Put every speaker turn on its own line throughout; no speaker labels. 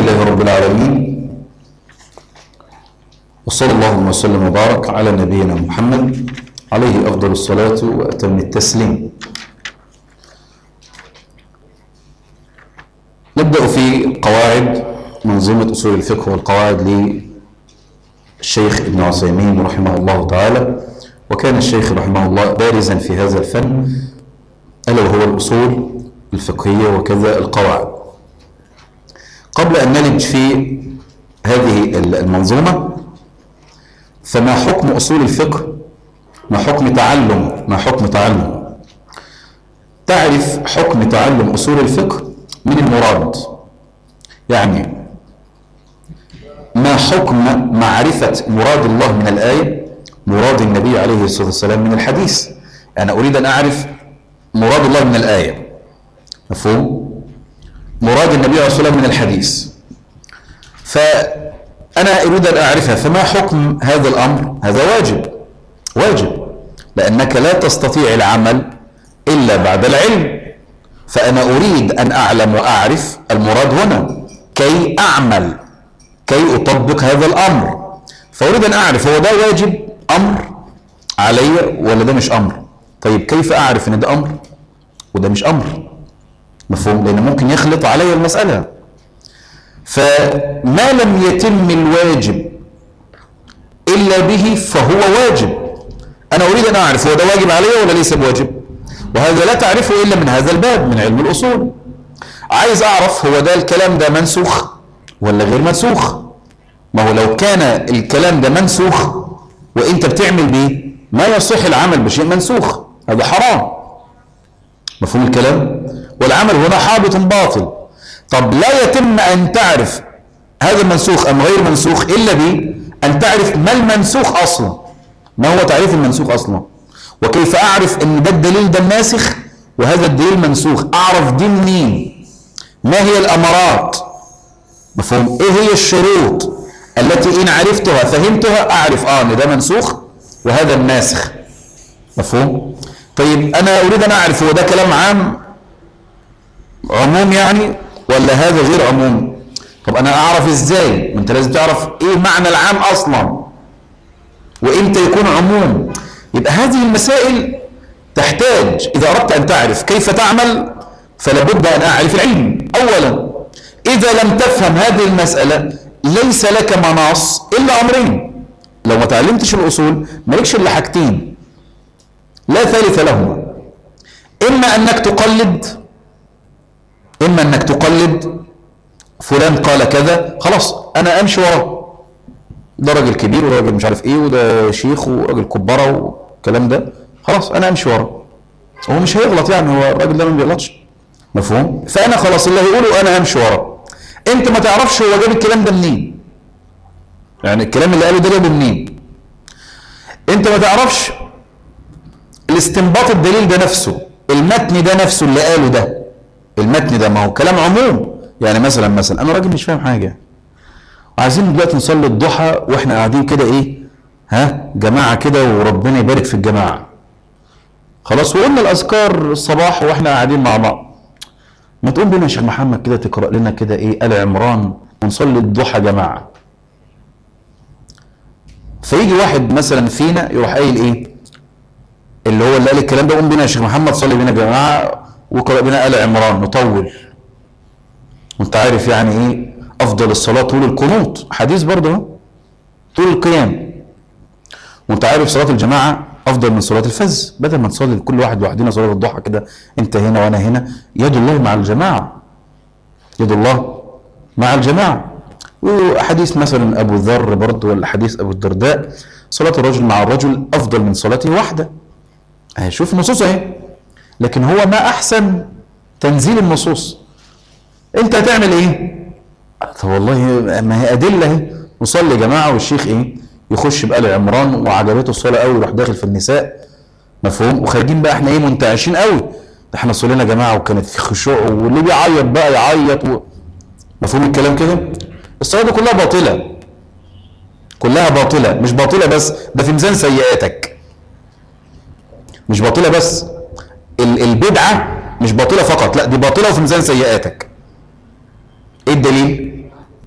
لله رب العالمين وصلى الله وسلم وبارك على نبينا محمد عليه أفضل الصلاة وأتم التسليم نبدأ في قواعد منظومة أصول الفقه والقواعد للشيخ ابن عثيمين رحمه الله تعالى وكان الشيخ رحمه الله بارزا في هذا الفن ألا وهو الأصول الفقهية وكذا القواعد قبل أن نلج في هذه المنظومة فما حكم أصول الفقه ما حكم تعلم ما حكم تعلم تعرف حكم تعلم أصول الفقه من المراد يعني ما حكم معرفة مراد الله من الآية مراد النبي عليه الصلاة والسلام من الحديث أنا أريد أن أعرف مراد الله من الآية مفهوم مراد النبي عليه الصلاة والسلام من الحديث فأنا أريد أن أعرفها فما حكم هذا الأمر هذا واجب واجب لأنك لا تستطيع العمل إلا بعد العلم فأنا أريد أن أعلم وأعرف المراد هنا كي أعمل كي أطبق هذا الأمر فأريد أن أعرف هو ده واجب أمر علي ولا ده مش أمر طيب كيف أعرف أن ده أمر وده مش أمر مفهوم لأن ممكن يخلط علي المسألة فما لم يتم الواجب إلا به فهو واجب أنا أريد أن أعرف هو ده واجب علي ولا ليس بواجب وهذا لا تعرفه إلا من هذا الباب من علم الأصول عايز أعرف هو ده الكلام ده منسوخ ولا غير منسوخ ما هو لو كان الكلام ده منسوخ وانت بتعمل بيه ما يصح العمل بشيء منسوخ هذا حرام مفهوم الكلام والعمل هنا حابط باطل طب لا يتم أن تعرف هذا منسوخ أم غير منسوخ إلا بأن تعرف ما المنسوخ أصلا ما هو تعريف المنسوخ أصلا وكيف أعرف أن ده الدليل ده الناسخ وهذا الدليل منسوخ أعرف دي منين ما هي الأمارات مفهوم إيه هي الشروط التي إن عرفتها فهمتها أعرف آه أن ده منسوخ وهذا الناسخ مفهوم طيب أنا أريد أن أعرف هو ده كلام عام عموم يعني ولا هذا غير عموم طب أنا أعرف إزاي أنت لازم تعرف إيه معنى العام أصلا وإمتى يكون عموم يبقى هذه المسائل تحتاج إذا أردت أن تعرف كيف تعمل فلا بد أن أعرف العلم أولا إذا لم تفهم هذه المسألة ليس لك مناص إلا أمرين لو ما تعلمتش الأصول مالكش إلا حاجتين لا ثالث لهما إما أنك تقلد إما أنك تقلد فلان قال كذا خلاص أنا أمشي وراه ده راجل كبير وراجل مش عارف إيه وده شيخ وراجل كبارة والكلام ده خلاص أنا أمشي وراه هو مش هيغلط يعني هو الراجل ده ما بيغلطش مفهوم فأنا خلاص اللي هيقوله أنا همشي وراه أنت ما تعرفش هو جاب الكلام ده منين يعني الكلام اللي قاله ده جابه منين أنت ما تعرفش الاستنباط الدليل ده نفسه المتن ده نفسه اللي قاله ده المتن ده ما هو كلام عموم يعني مثلا مثلا انا راجل مش فاهم حاجه وعايزين دلوقتي نصلي الضحى واحنا قاعدين كده ايه ها جماعه كده وربنا يبارك في الجماعه خلاص وقلنا الاذكار الصباح واحنا قاعدين مع بعض ما تقوم بينا يا شيخ محمد كده تقرا لنا كده ايه ال عمران ونصلي الضحى جماعه فيجي واحد مثلا فينا يروح قايل ايه اللي هو اللي قال الكلام ده قوم بينا يا شيخ محمد صلي بينا جماعه وقرأ بنا آل عمران نطول وانت عارف يعني ايه افضل الصلاة طول القنوط حديث برضه طول القيام وانت عارف صلاة الجماعة افضل من صلاة الفز بدل ما نصلي كل واحد لوحدنا صلاة الضحى كده انت هنا وانا هنا يد الله مع الجماعة يد الله مع الجماعة وحديث مثلا ابو ذر برضه ولا حديث ابو الدرداء صلاة الرجل مع الرجل افضل من صلاته وحده شوف النصوص اهي لكن هو ما احسن تنزيل النصوص انت هتعمل ايه طب والله ما هي ادله اهي نصلي جماعه والشيخ ايه يخش بقى عمران وعجبته الصلاه قوي يروح داخل في النساء مفهوم وخارجين بقى احنا ايه منتعشين قوي ده احنا صلينا جماعه وكانت في خشوع واللي بيعيط بقى يعيط و... مفهوم الكلام كده الصلاه دي كلها باطله كلها باطله مش باطله بس ده في ميزان سيئاتك مش باطله بس البدعة مش باطلة فقط لا دي باطلة وفي ميزان سيئاتك ايه الدليل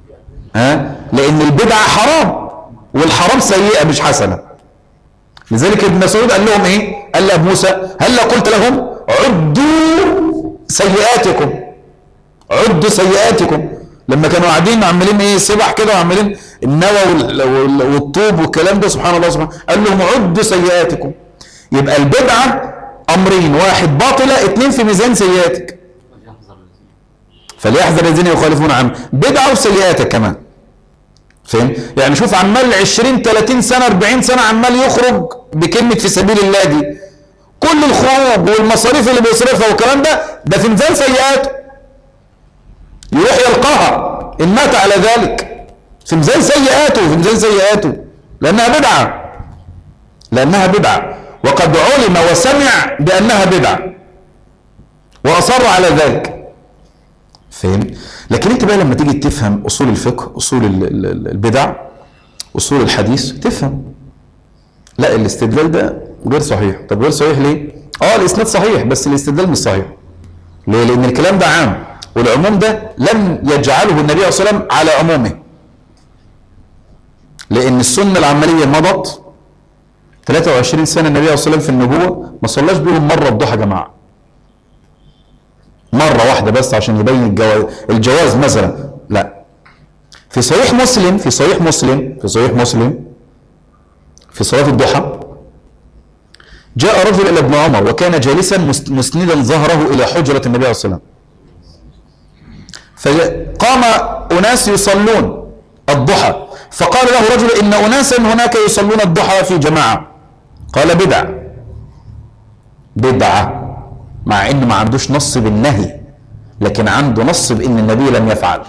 ها لان البدعه حرام والحرام سيئه مش حسنه لذلك ابن مسعود قال لهم ايه قال لابو موسى هل قلت لهم عدوا سيئاتكم عدوا سيئاتكم لما كانوا قاعدين عمالين ايه سبح كده وعمالين النوى والطوب والكلام ده سبحان الله سبحانه قال لهم عدوا سيئاتكم يبقى البدعه امرين واحد باطله اثنين في ميزان سيئاتك فليحذر الذين يخالفون عنه بدعه وسيئاتك كمان فاهم يعني شوف عمال 20 30 سنه 40 سنه عمال يخرج بكلمه في سبيل الله دي كل الخروج والمصاريف اللي بيصرفها والكلام ده ده في ميزان سيئاته يروح يلقاها ان مات على ذلك في ميزان سيئاته في ميزان سيئاته لانها بدعه لانها بدعه وقد علم وسمع بانها بدعه واصر على ذلك فاهم لكن انت بقى لما تيجي تفهم اصول الفقه اصول البدع اصول الحديث تفهم لا الاستدلال ده غير صحيح طب غير صحيح ليه اه الاسناد صحيح بس الاستدلال مش صحيح ليه لان الكلام ده عام والعموم ده لم يجعله النبي صلى الله عليه وسلم على عمومه لان السنه العمليه مضت 23 سنه النبي صلى الله عليه وسلم في النبوه ما صلاش بيهم مره الضحى يا جماعه مرة واحدة بس عشان يبين الجواز, الجواز مثلا لا في صحيح مسلم في صحيح مسلم في صحيح مسلم في صلاة الضحى جاء رجل إلى ابن عمر وكان جالسا مسندا ظهره إلى حجرة النبي صلى الله عليه وسلم فقام أناس يصلون الضحى فقال له رجل إن أناسا هناك يصلون الضحى في جماعة قال بدع بدعة مع ان ما عندوش نص بالنهي لكن عنده نص بان النبي لم يفعل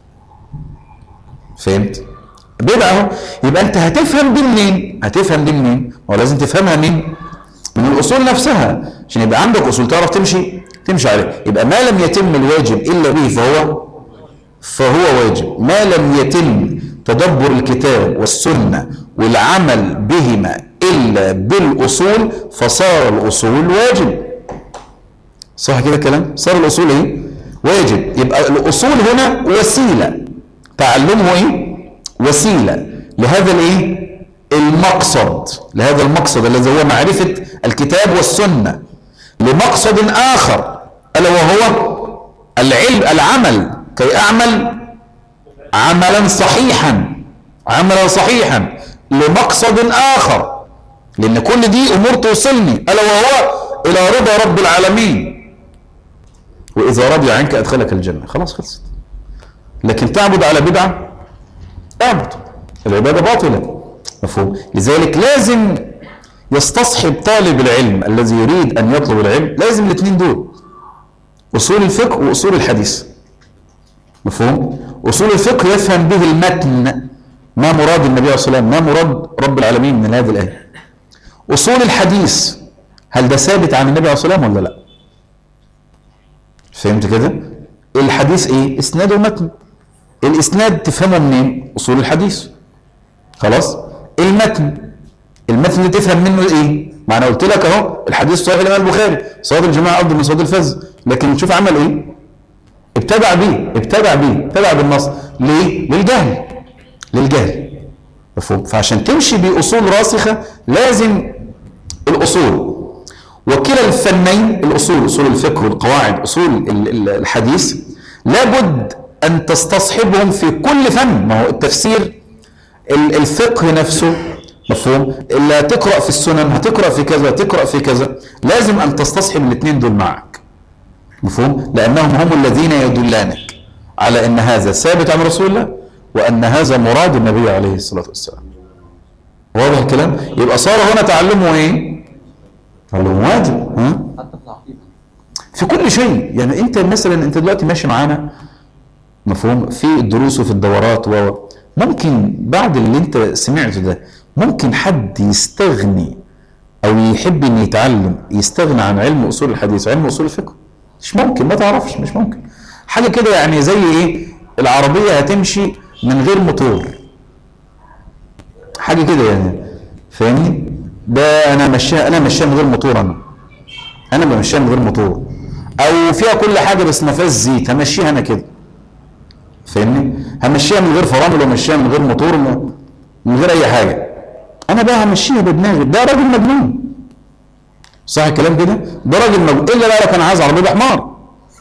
فهمت بدعه يبقى انت هتفهم دي منين هتفهم دي منين هو لازم تفهمها من من الاصول نفسها عشان يبقى عندك اصول تعرف تمشي تمشي عليه يبقى ما لم يتم الواجب الا به فهو فهو واجب ما لم يتم تدبر الكتاب والسنه والعمل بهما الا بالاصول فصار الاصول واجب صح كده الكلام صار الاصول ايه واجب يبقى الاصول هنا وسيله تعلمه ايه وسيله لهذا الايه المقصد لهذا المقصد الذي هو معرفه الكتاب والسنه لمقصد اخر الا وهو العلم العمل كي اعمل عملا صحيحا عملا صحيحا لمقصد اخر لان كل دي امور توصلني الا وهو الى رضا رب العالمين وإذا رضي عنك أدخلك الجنة خلاص خلصت لكن تعبد على بدعة اعبد العبادة باطلة مفهوم لذلك لازم يستصحب طالب العلم الذي يريد أن يطلب العلم لازم الاثنين دول أصول الفقه وأصول الحديث مفهوم أصول الفقه يفهم به المتن ما مراد النبي صلى الله عليه وسلم ما مراد رب العالمين من هذه الآية أصول الحديث هل ده ثابت عن النبي صلى الله عليه وسلم ولا لا فهمت كده الحديث ايه اسناد ومتن الاسناد تفهمه منين اصول الحديث خلاص المتن المتن اللي تفهم منه ايه ما انا قلت لك اهو الحديث صحيح الامام البخاري صلاه الجماعه افضل من صلاه الفز لكن شوف عمل ايه ابتدع بيه ابتدع بيه ابتدع بالنص ليه للجهل للجهل مفهوم فعشان تمشي باصول راسخه لازم الاصول وكلا الفنين الأصول أصول الفقه والقواعد أصول الحديث لابد أن تستصحبهم في كل فن ما هو التفسير الفقه نفسه مفهوم اللي هتقرأ في السنن هتقرأ في كذا هتقرأ في كذا لازم أن تستصحب الاثنين دول معك مفهوم لأنهم هم الذين يدلانك على أن هذا ثابت عن رسول الله وأن هذا مراد النبي عليه الصلاة والسلام واضح الكلام يبقى صار هنا تعلمه ايه قال له واجب ها في كل شيء يعني انت مثلا انت دلوقتي ماشي معانا مفهوم في الدروس وفي الدورات و ممكن بعد اللي انت سمعته ده ممكن حد يستغني او يحب ان يتعلم يستغنى عن علم اصول الحديث وعلم اصول الفقه مش ممكن ما تعرفش مش ممكن حاجه كده يعني زي ايه العربيه هتمشي من غير موتور حاجه كده يعني فاهمني ده انا مشيها انا مشيها من غير موتور انا انا بمشيها من غير موتور او فيها كل حاجه بس ما فيهاش زيت همشيها انا كده فاهمني همشيها من غير فرامل ومشيها من غير موتور وم- من غير اي حاجه انا بقى همشيها بدماغي ده راجل مجنون صح الكلام كده ده راجل مجنون الا بقى لو كان عايز عربيه بحمار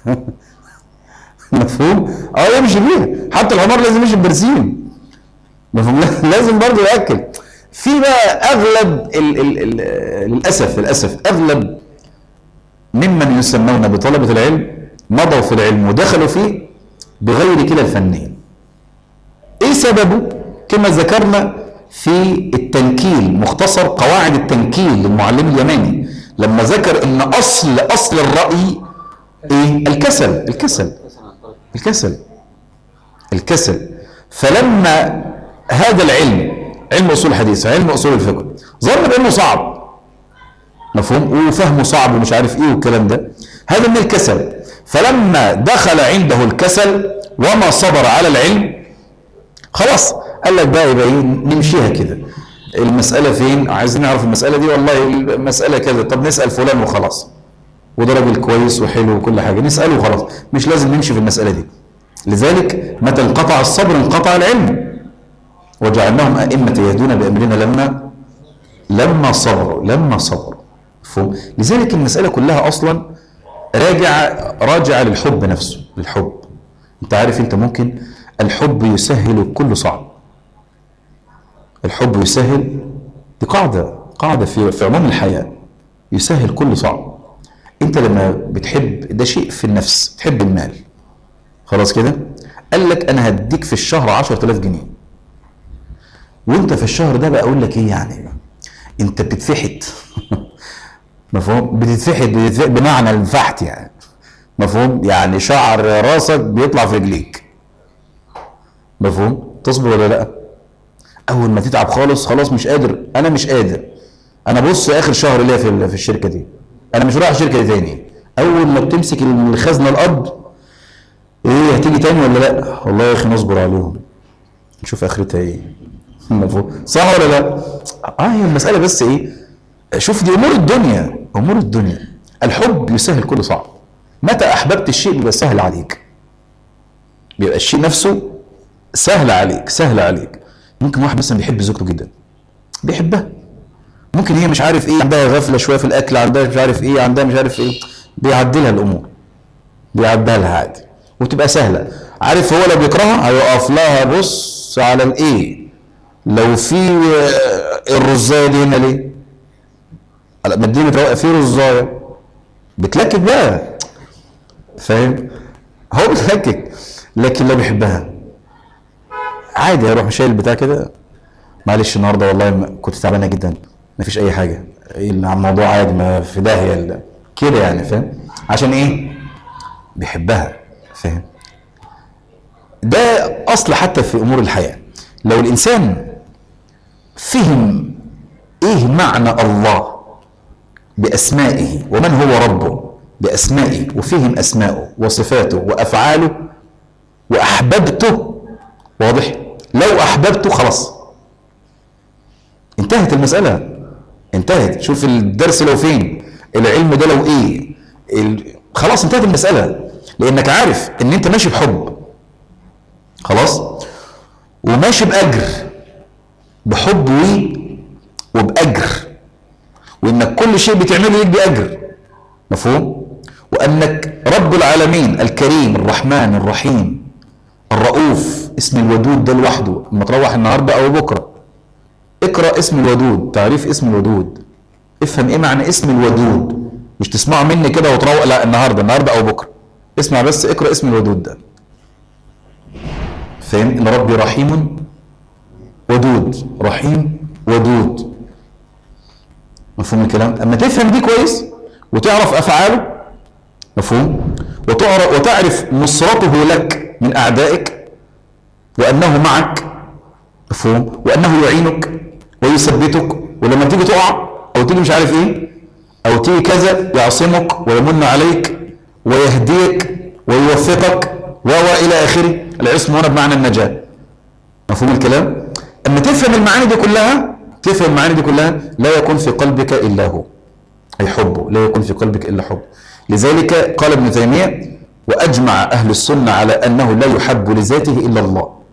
مفهوم اه يمشي بيها حتى الحمار لازم يمشي ببرسيم مفهوم لازم برضه ياكل في بقى اغلب ال ال ال للاسف للاسف اغلب ممن يسمون بطلبه العلم مضوا في العلم ودخلوا فيه بغير كلا الفنين ايه سببه كما ذكرنا في التنكيل مختصر قواعد التنكيل للمعلم اليماني لما ذكر ان اصل اصل الراي ايه الكسل الكسل الكسل الكسل فلما هذا العلم علم اصول الحديث علم اصول الفقه ظن بانه صعب مفهوم وفهمه صعب ومش عارف ايه والكلام ده هذا من الكسل فلما دخل عنده الكسل وما صبر على العلم خلاص قال لك بقى يبقى إيه؟ نمشيها كده المسألة فين عايزين نعرف المسألة دي والله المسألة كذا طب نسأل فلان وخلاص وده راجل كويس وحلو وكل حاجة نسأله وخلاص مش لازم نمشي في المسألة دي لذلك متى انقطع الصبر انقطع العلم وجعلناهم أئمة يهدون بأمرنا لما لما صبروا لما صبروا مفهوم لذلك المسألة كلها أصلا راجعة راجعة للحب نفسه للحب انت عارف انت ممكن الحب يسهل كل صعب الحب يسهل دي قاعدة قاعدة في في عموم الحياة يسهل كل صعب انت لما بتحب ده شيء في النفس تحب المال خلاص كده قال لك انا هديك في الشهر 10000 جنيه وانت في الشهر ده بقى اقول لك ايه يعني انت بتتفحت مفهوم بتتفحت بتتفحت بمعنى الفحت يعني مفهوم يعني شعر راسك بيطلع في رجليك مفهوم تصبر ولا لا اول ما تتعب خالص خلاص مش قادر انا مش قادر انا بص اخر شهر ليا في ال- في الشركه دي انا مش رايح الشركه دي تاني اول ما بتمسك الخزنه القبض ايه هتيجي تاني ولا لا والله يا اخي نصبر عليهم نشوف اخرتها ايه مفهوم صح ولا لا اه هي المساله بس ايه شوف دي امور الدنيا امور الدنيا الحب يسهل كل صعب متى احببت الشيء بيبقى سهل عليك بيبقى الشيء نفسه سهل عليك سهل عليك ممكن واحد مثلا بيحب زوجته جدا بيحبها ممكن هي مش عارف ايه عندها غفله شويه في الاكل عندها مش عارف ايه عندها مش عارف ايه بيعدلها الامور بيعدلها لها عادي وتبقى سهله عارف هو لو بيكرهها هيقف لها بص على الايه لو في آه، الرزايه دي هنا ليه؟ لا ما الدنيا متروقه في رزايه بتلكك بقى فاهم؟ هو بيتلكك لكن لو بيحبها عادي هيروح شايل البتاع كده معلش النهارده والله ما- كنت تعبانه جدا ما فيش اي حاجه ايه اللي- الموضوع عادي ما في داهيه ال- كده يعني فاهم عشان ايه بيحبها فاهم ده اصل حتى في امور الحياه لو الانسان فهم ايه معنى الله باسمائه ومن هو ربه باسمائه وفهم اسمائه وصفاته وافعاله واحببته واضح لو احببته خلاص انتهت المساله انتهت شوف الدرس لو فين العلم ده لو ايه ال... خلاص انتهت المساله لانك عارف ان انت ماشي بحب خلاص وماشي باجر بحب و وباجر وانك كل شيء بتعمله ليك باجر مفهوم وانك رب العالمين الكريم الرحمن الرحيم الرؤوف اسم الودود ده لوحده اما تروح النهارده او بكره اقرا اسم الودود تعريف اسم الودود افهم ايه معنى اسم الودود مش تسمعه مني كده وتروق لا النهارده النهارده او بكره اسمع بس اقرا اسم الودود ده فاهم ان ربي رحيم ودود رحيم ودود مفهوم الكلام اما تفهم دي كويس وتعرف افعاله مفهوم وتعرف وتعرف نصرته لك من اعدائك وانه معك مفهوم وانه يعينك ويثبتك ولما تيجي تقع او تيجي مش عارف ايه او تيجي كذا يعصمك ويمن عليك ويهديك ويوفقك و الى اخره العصم هنا بمعنى النجاه مفهوم الكلام اما تفهم المعاني دي كلها تفهم المعاني دي كلها لا يكون في قلبك الا هو اي حبه لا يكون في قلبك الا حب لذلك قال ابن تيميه واجمع اهل السنه على انه لا يحب لذاته الا الله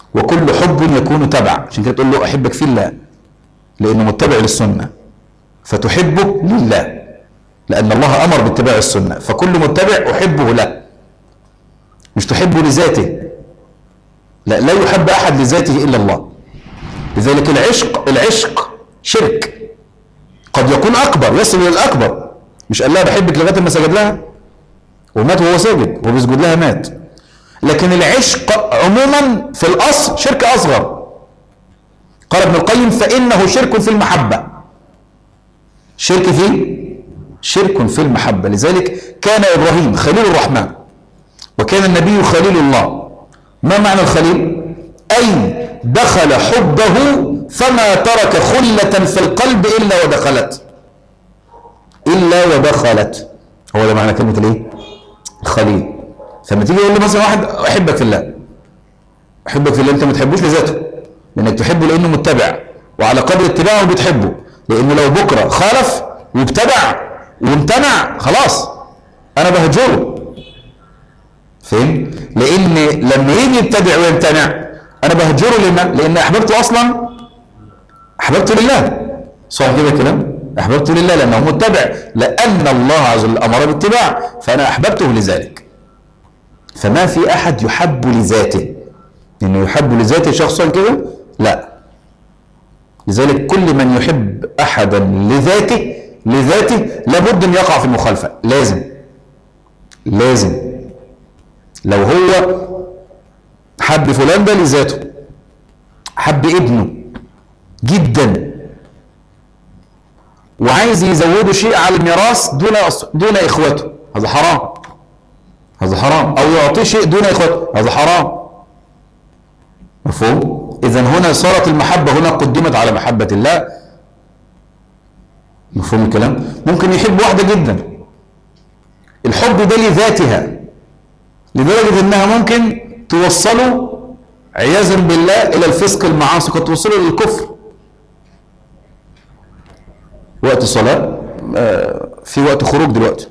وكل حب يكون تبع عشان كده تقول له احبك في الله لانه متبع للسنه فتحبه لله لان الله امر باتباع السنه فكل متبع احبه له مش تحبه لذاته لا لا يحب احد لذاته الا الله لذلك العشق العشق شرك قد يكون اكبر يصل الى الاكبر مش قال لها بحبك لغايه ما سجد لها ومات وهو ساجد وهو بيسجد لها مات لكن العشق عموما في الاصل شرك اصغر قال ابن القيم فانه شرك في المحبه شرك في شرك في المحبه لذلك كان ابراهيم خليل الرحمن وكان النبي خليل الله ما معنى الخليل اي دخل حبه فما ترك خله في القلب الا ودخلت الا ودخلت هو ده معنى كلمه الايه الخليل فلما تيجي يقول لي مثلا واحد احبك في الله احبك في الله انت ما تحبوش لذاته لانك تحبه لانه متبع وعلى قدر اتباعه بتحبه لانه لو بكره خالف وابتدع وامتنع خلاص انا بهجره فهم لان لما يجي يبتدع ويمتنع انا بهجره لان لان احببته اصلا احببته لله صح كده الكلام احببته لله لانه متبع لان الله عز وجل امر باتباع فانا احببته لذلك فما في احد يحب لذاته انه يحب لذاته شخصا كده لا لذلك كل من يحب احدا لذاته لذاته لابد ان يقع في المخالفه لازم لازم لو هو حب فلان ده لذاته حب ابنه جدا وعايز يزوده شيء على الميراث دون دون اخوته هذا حرام هذا حرام او يعطيه شيء دون اخوته هذا حرام مفهوم اذا هنا صارت المحبه هنا قدمت على محبه الله مفهوم الكلام ممكن يحب واحده جدا الحب ده لذاتها لدرجه انها ممكن توصله عياذا بالله الى الفسق المعاصي قد توصله للكفر وقت الصلاه آه، في وقت خروج دلوقتي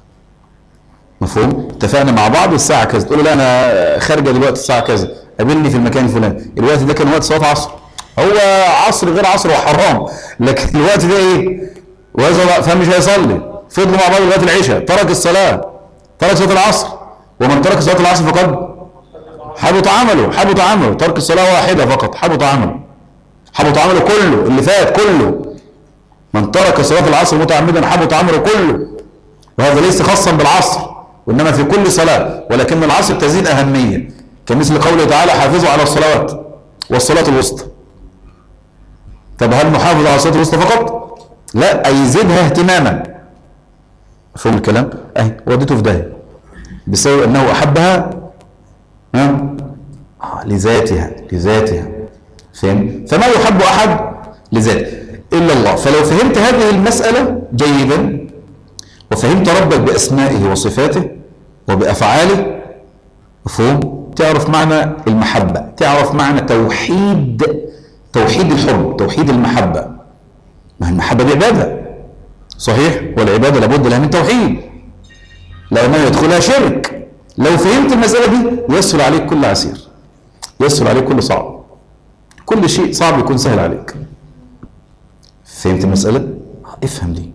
مفهوم اتفقنا مع بعض الساعه كذا تقول له لا انا خارجه دلوقتي الساعه كذا قابلني في المكان الفلاني الوقت ده كان وقت صلاه عصر هو عصر غير عصر وحرام لكن الوقت ده ايه وهذا فمش هيصلي فضلوا مع بعض لغايه العشاء ترك الصلاه ترك صلاه العصر ومن ترك صلاه العصر فقد حبط عمله حبط عمله ترك الصلاه واحده فقط حبط عمله حبط عمله كله اللي فات كله من ترك صلاه العصر متعمدا حبط عمله كله وهذا ليس خاصا بالعصر وانما في كل صلاه ولكن العصر تزيد اهميه كمثل قوله تعالى حافظوا على الصلوات والصلاه الوسطى طب هل نحافظ على الصلاه الوسطى فقط لا اي زدها اهتماما مفهوم الكلام اهي وديته في داهيه بسبب انه احبها ها آه لذاتها لذاتها فهم فما يحب احد لذاته الا الله فلو فهمت هذه المساله جيدا وفهمت ربك باسمائه وصفاته وبافعاله مفهوم تعرف معنى المحبه تعرف معنى توحيد توحيد الحب توحيد المحبه ما هي المحبه دي عباده صحيح والعباده لابد لها من توحيد لو ما يدخلها شرك لو فهمت المساله دي يسهل عليك كل عسير يسهل عليك كل صعب كل شيء صعب يكون سهل عليك فهمت المساله افهم دي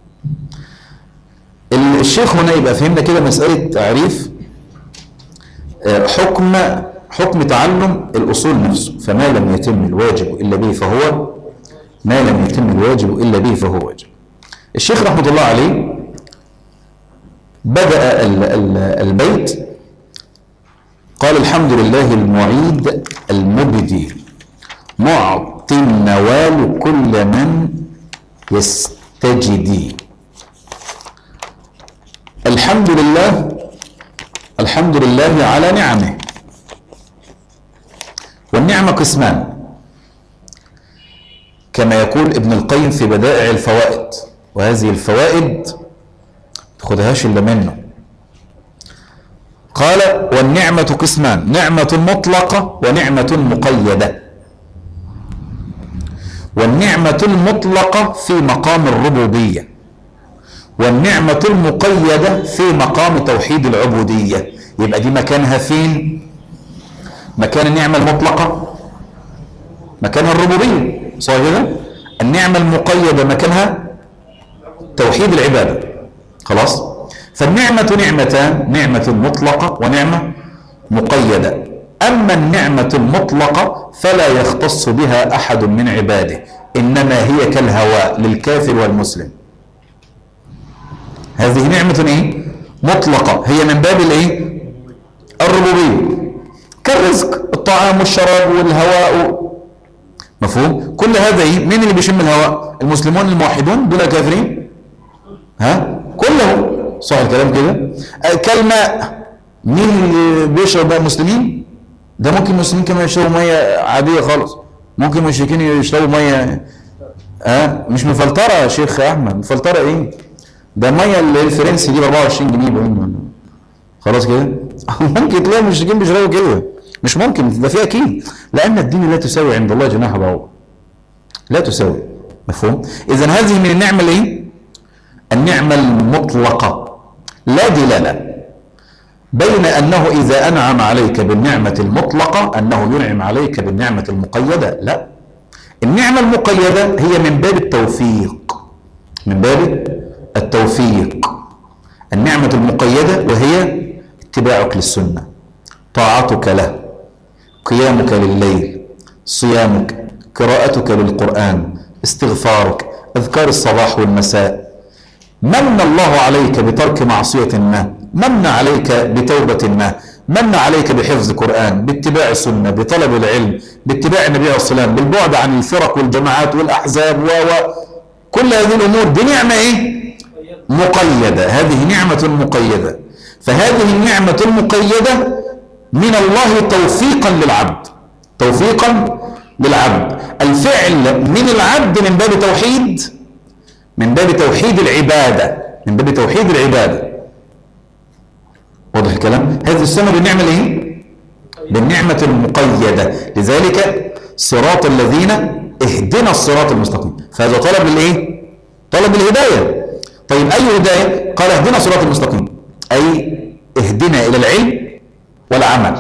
الشيخ هنا يبقى فهمنا كده مساله تعريف حكم حكم تعلم الاصول نفسه فما لم يتم الواجب الا به فهو ما لم يتم الواجب الا به فهو واجب الشيخ رحمه الله عليه بدأ البيت قال الحمد لله المعيد المبدي معطي النوال كل من يستجدي الحمد لله الحمد لله على نعمه والنعمة قسمان كما يقول ابن القيم في بدائع الفوائد وهذه الفوائد تاخدهاش الا منه قال والنعمة قسمان نعمة مطلقة ونعمة مقيدة والنعمة المطلقة في مقام الربوبية والنعمة المقيدة في مقام توحيد العبودية يبقى دي مكانها فين مكان النعمة المطلقة مكانها الربوبية صح كده النعمة المقيدة مكانها توحيد العبادة خلاص فالنعمة نعمتان نعمة مطلقة ونعمة مقيدة أما النعمة المطلقة فلا يختص بها أحد من عباده إنما هي كالهواء للكافر والمسلم هذه نعمة إيه؟ مطلقة هي من باب الإيه؟ الربوبية كالرزق الطعام والشراب والهواء مفهوم كل هذا إيه؟ مين اللي بيشم الهواء المسلمون الموحدون دول كافرين ها كلهم صح الكلام كده كالماء مين اللي بيشرب بقى المسلمين ده ممكن المسلمين كمان يشربوا ميه عاديه خالص ممكن المشركين يشربوا ميه ها مش مفلتره يا شيخ احمد مفلتره ايه ده الميه اللي الفرنسي دي ب 24 جنيه باين خلاص كده ممكن تلاقي المشركين بيشربوا كده مش ممكن ده في اكيد لان الدين لا تساوي عند الله جناح بعوض لا تساوي مفهوم اذا هذه من النعمه الايه النعمه المطلقه لا دلاله بين أنه إذا أنعم عليك بالنعمة المطلقة أنه ينعم عليك بالنعمة المقيدة لا النعمة المقيدة هي من باب التوفيق من باب التوفيق النعمة المقيدة وهي اتباعك للسنة طاعتك له قيامك لليل صيامك قراءتك للقرآن استغفارك أذكار الصباح والمساء من الله عليك بترك معصية ما من عليك بتوبة ما من عليك بحفظ قرآن باتباع السنة بطلب العلم باتباع النبي عليه الصلاة والسلام بالبعد عن الفرق والجماعات والأحزاب و كل هذه الأمور دي نعمة إيه؟ مقيدة هذه نعمة مقيدة فهذه النعمة المقيدة من الله توفيقا للعبد توفيقا للعبد الفعل من العبد من باب توحيد من باب توحيد العبادة من باب توحيد العبادة واضح الكلام هذه السنة بالنعمة الايه بالنعمة المقيدة لذلك صراط الذين اهدنا الصراط المستقيم فهذا طلب الايه طلب الهداية طيب اي هداية قال اهدنا الصراط المستقيم اي اهدنا الى العلم والعمل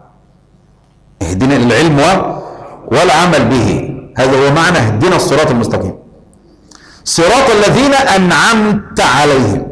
اهدنا الى العلم والعمل به هذا هو معنى اهدنا الصراط المستقيم صراط الذين انعمت عليهم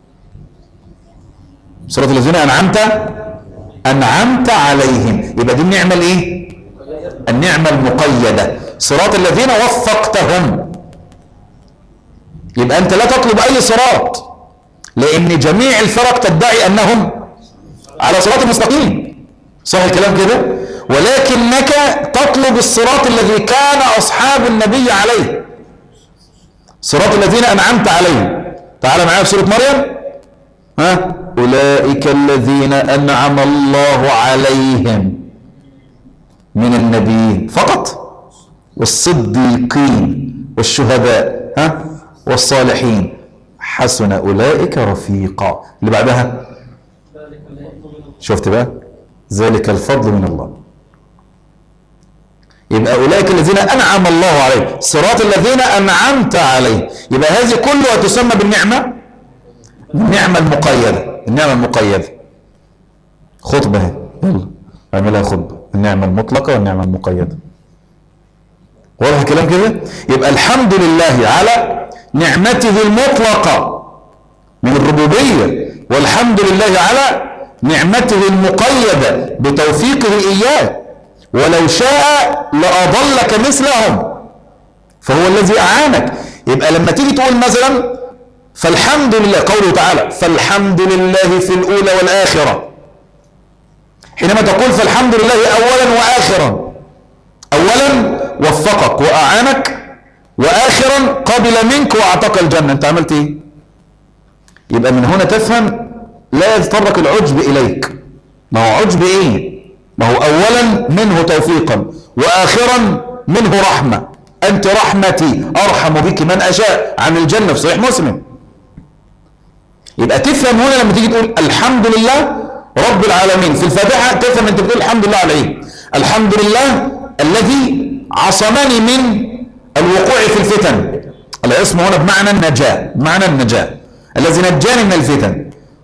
صراط الذين أنعمت أنعمت عليهم يبقى دي النعمة الإيه؟ النعمة المقيدة صراط الذين وفقتهم يبقى أنت لا تطلب أي صراط لأن جميع الفرق تدعي أنهم على صراط مستقيم صح الكلام كده ولكنك تطلب الصراط الذي كان أصحاب النبي عليه صراط الذين أنعمت عليهم تعال معايا في سورة مريم ها أولئك الذين أنعم الله عليهم من النبيين فقط والصديقين والشهداء ها والصالحين حسن أولئك رفيقا اللي بعدها شفت بقى ذلك الفضل من الله يبقى أولئك الذين أنعم الله عليهم صراط الذين أنعمت عليهم يبقى هذه كلها تسمى بالنعمة النعمة المقيدة النعمة المقيدة خطبة اهي يلا اعملها خطبة النعمة المطلقة والنعمة المقيدة واضح الكلام كده يبقى الحمد لله على نعمته المطلقة من الربوبية والحمد لله على نعمته المقيدة بتوفيقه إياه ولو شاء لأضلك مثلهم فهو الذي أعانك يبقى لما تيجي تقول مثلا فالحمد لله قوله تعالى فالحمد لله في الأولى والآخرة حينما تقول فالحمد لله أولا وآخرا أولا وفقك وأعانك وآخرا قبل منك وأعطاك الجنة أنت عملت إيه يبقى من هنا تفهم لا يتطرق العجب إليك ما هو عجب إيه ما هو أولا منه توفيقا وآخرا منه رحمة أنت رحمتي أرحم بك من أشاء عن الجنة في صحيح مسلم يبقى تفهم هنا لما تيجي تقول الحمد لله رب العالمين في الفاتحة تفهم انت بتقول الحمد لله على ايه الحمد لله الذي عصمني من الوقوع في الفتن العصم هنا بمعنى النجاة بمعنى النجاة الذي نجاني من الفتن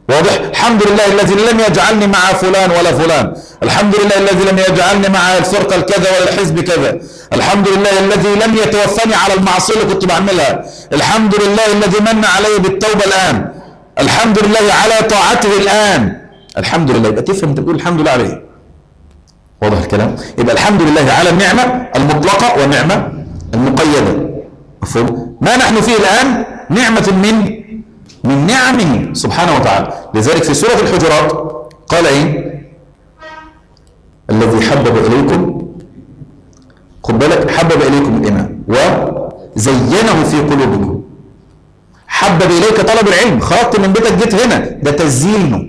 واضح الحمد لله الذي لم يجعلني مع فلان ولا فلان الحمد لله الذي لم يجعلني مع الفرقة الكذا ولا الحزب كذا الحمد لله الذي لم يتوفني على المعصية اللي كنت بعملها الحمد لله الذي من علي بالتوبة الآن الحمد لله على طاعته الآن الحمد لله يبقى تفهم انت بتقول الحمد لله عليه واضح الكلام يبقى الحمد لله على النعمة المطلقة والنعمة المقيدة مفهوم ما نحن فيه الآن نعمة من من نعمه سبحانه وتعالى لذلك في سورة الحجرات قال ايه الذي حبب إليكم خد بالك حبب إليكم الإيمان وزينه في قلوبكم حبب إليك طلب العلم خرجت من بيتك جيت هنا ده تزيينه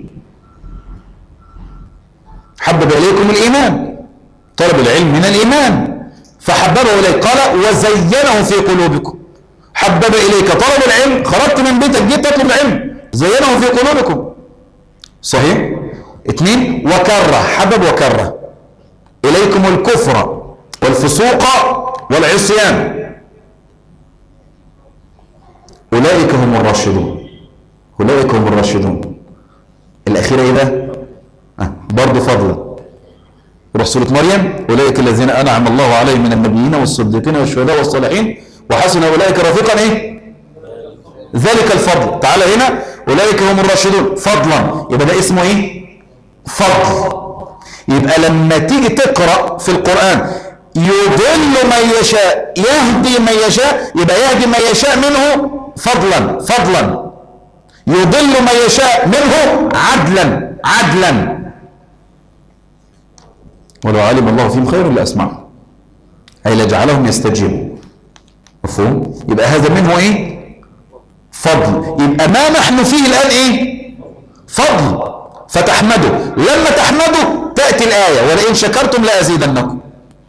حبب إليكم الإيمان طلب العلم من الإيمان فحببه إليك قال وزينه في قلوبكم حبب إليك طلب العلم خرجت من بيتك جيت تطلب العلم زينه في قلوبكم صحيح اثنين وكره حبب وكره إليكم الكفر والفسوق والعصيان أولئك هم الراشدون أولئك هم الراشدون الأخيرة إيه ده؟ آه برضه فضلا روح سورة مريم أولئك الذين أنعم الله عليهم من النبيين والصديقين والشهداء والصالحين وحسن أولئك رفيقا إيه؟ ذلك الفضل تعالى هنا أولئك هم الراشدون فضلا يبقى ده اسمه إيه؟ فضل يبقى لما تيجي تقرأ في القرآن يضل من يشاء يهدي من يشاء يبقى يهدي من يشاء منه فضلا فضلا يضل من يشاء منه عدلا عدلا ولو علم الله فيهم خير لأسمعهم أي لجعلهم يستجيبوا مفهوم يبقى هذا منه ايه فضل يبقى ما نحن فيه الآن ايه فضل فتحمده لما تحمده تأتي الآية ولئن شكرتم لأزيدنكم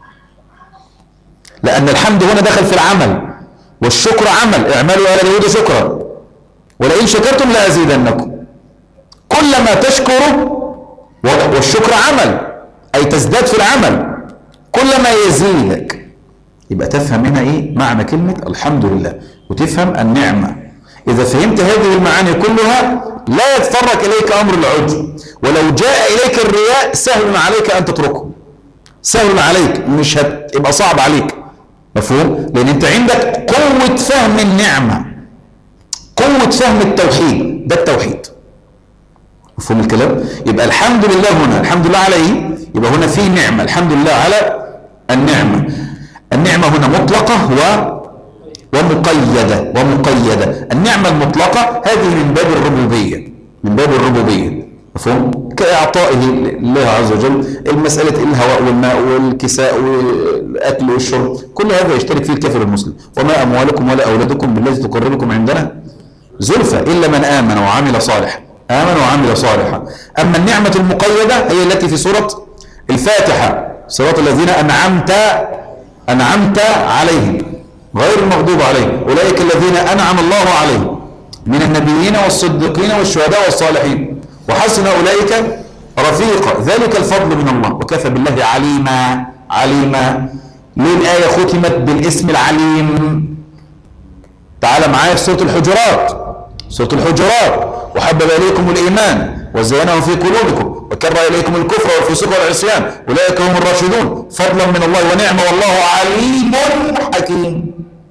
لأن الحمد هنا دخل في العمل والشكر عمل اعملوا على اليهود شكرا ولئن شكرتم لأزيدنكم كلما تشكر والشكر عمل أي تزداد في العمل كلما يزيدك يبقى تفهم هنا إيه معنى كلمة الحمد لله وتفهم النعمة إذا فهمت هذه المعاني كلها لا يتطرق إليك أمر العجب ولو جاء إليك الرياء سهل عليك أن تتركه سهل عليك مش هتبقى صعب عليك مفهوم لأن أنت عندك قوة فهم النعمة قوة فهم التوحيد ده التوحيد مفهوم الكلام يبقى الحمد لله هنا الحمد لله على ايه يبقى هنا في نعمة الحمد لله على النعمة النعمة هنا مطلقة و ومقيدة ومقيدة النعمة المطلقة هذه من باب الربوبية من باب الربوبية مفهوم كإعطائه الله عز وجل المسألة الهواء والماء والكساء والأكل والشرب كل هذا يشترك فيه الكافر المسلم وما أموالكم ولا أولادكم بالذي تقربكم عندنا زلفى إلا من آمن وعمل صالحا آمن وعمل صالحا أما النعمة المقيدة هي التي في سورة الفاتحة صراط الذين أنعمت أنعمت عليهم غير المغضوب عليهم أولئك الذين أنعم الله عليهم من النبيين والصديقين والشهداء والصالحين وحسن أولئك رفيقا ذلك الفضل من الله وكفى بالله عليما عليما ليه الآية ختمت بالاسم العليم تعال معايا في سورة الحجرات سورة الحجرات وحبب إليكم الإيمان وزينه في قلوبكم وكره إليكم الكفر والفسوق والعصيان أولئك هم الراشدون فضلا من الله ونعمة والله عليم حكيم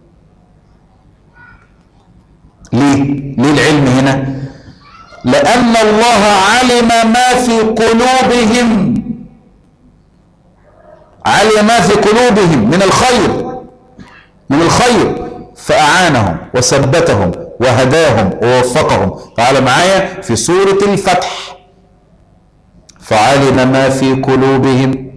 ليه؟ ليه العلم هنا؟ لأن الله علم ما في قلوبهم علم ما في قلوبهم من الخير من الخير فأعانهم وثبتهم وهداهم ووفقهم تعال معايا في سورة الفتح فعلم ما في قلوبهم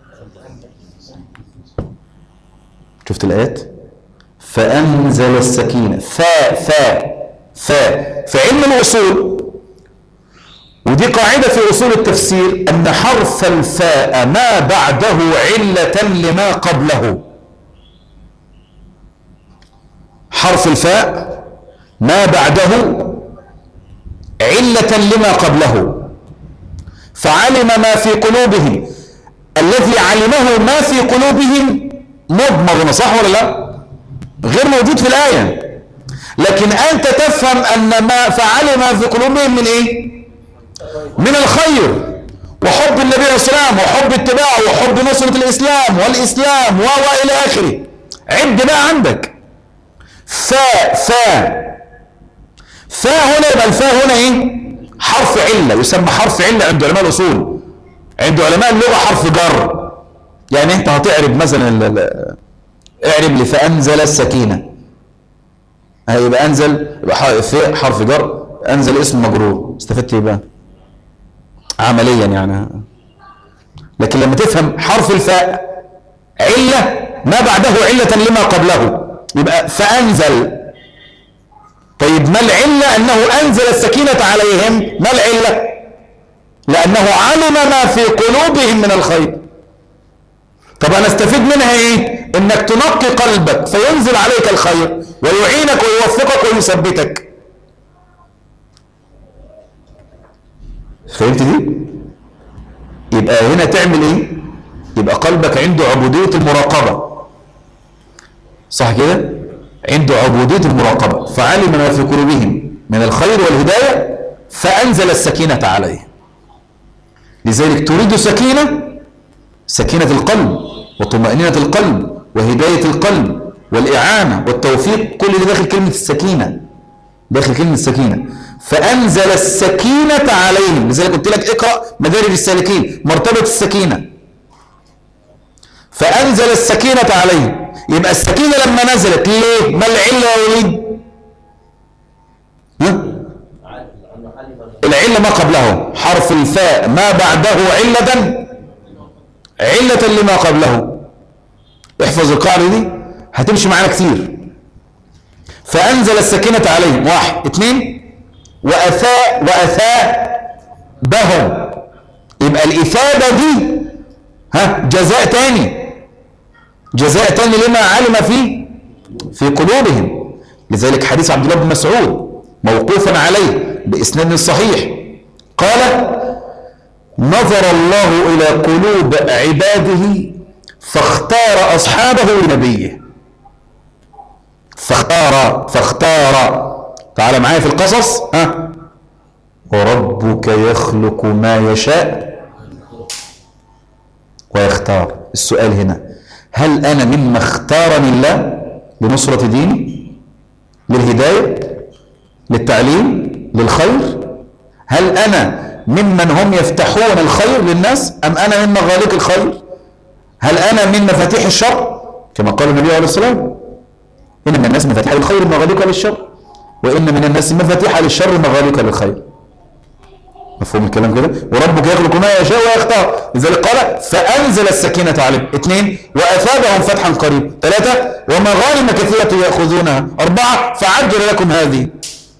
شفت الآيات فأنزل السكينة فا فا فا في علم الأصول ودي قاعدة في أصول التفسير أن حرف الفاء ما بعده علة لما قبله حرف الفاء ما بعده علة لما قبله فعلم ما في قلوبهم الذي علمه ما في قلوبهم مضمر صح ولا لا غير موجود في الآية لكن أنت تفهم أن ما فعل ما في قلوبهم من إيه من الخير وحب النبي عليه الصلاة والسلام وحب اتباعه وحب نصرة الإسلام والإسلام و إلى آخره عد بقى عندك فاء فاء فاء هنا يبقى الفاء هنا ايه حرف علة يسمى حرف علة عند علماء الأصول عند علماء اللغة حرف جر يعني انت هتعرب مثلا ال- ال- اعرب لي فأنزل السكينة هيبقى أنزل يبقى ح- فاء حرف جر أنزل اسم مجرور استفدت ايه بقى عمليا يعني لكن لما تفهم حرف الفاء علة ما بعده علة لما قبله يبقى فأنزل طيب ما العلة أنه أنزل السكينة عليهم ما العلة لأنه علم ما في قلوبهم من الخير طب أنا استفيد منها إيه إنك تنقي قلبك فينزل عليك الخير ويعينك ويوفقك ويثبتك فهمت دي يبقى هنا تعمل ايه يبقى قلبك عنده عبودية المراقبة صح كده عنده عبودية المراقبة فعلم ما في قلوبهم من الخير والهداية فأنزل السكينة عليه لذلك تريد سكينة سكينة القلب وطمأنينة القلب وهداية القلب والإعانة والتوفيق كل ده داخل كلمة السكينة داخل كلمة السكينة فأنزل السكينة عليهم لذلك قلت لك اقرأ مدارج السالكين مرتبة السكينة فأنزل السكينة عليهم يبقى السكينة لما نزلت ليه ما العلة يا وليد ها؟ العلة ما قبله حرف الفاء ما بعده علة علة لما قبله احفظ القاعدة دي هتمشي معانا كتير فأنزل السكينة عليهم واحد اثنين وأثاء وأثاء بهم يبقى الإثابة دي ها جزاء تاني جزاء تاني لما علم فيه في قلوبهم لذلك حديث عبد الله بن مسعود موقوفا عليه بإسناد صحيح قال نظر الله إلى قلوب عباده فاختار أصحابه لنبيه فاختار فاختار تعال معايا في القصص ها وربك يخلق ما يشاء ويختار السؤال هنا هل أنا مما اختارني الله لنصرة ديني للهداية للتعليم للخير هل أنا ممن هم يفتحون الخير للناس أم أنا من مغاليق الخير هل أنا من مفاتيح الشر كما قال النبي عليه الصلاة والسلام إن من الناس مفاتيح للخير مغاليق للشر وإن من الناس مفاتيح للشر مغاليق للخير مفهوم الكلام كده وربك يخلق ما يشاء ويختار لذلك قال فأنزل السكينة عليهم اثنين وأثابهم فتحا قريبا ثلاثة ومغانم كثيرة يأخذونها أربعة فعجل لكم هذه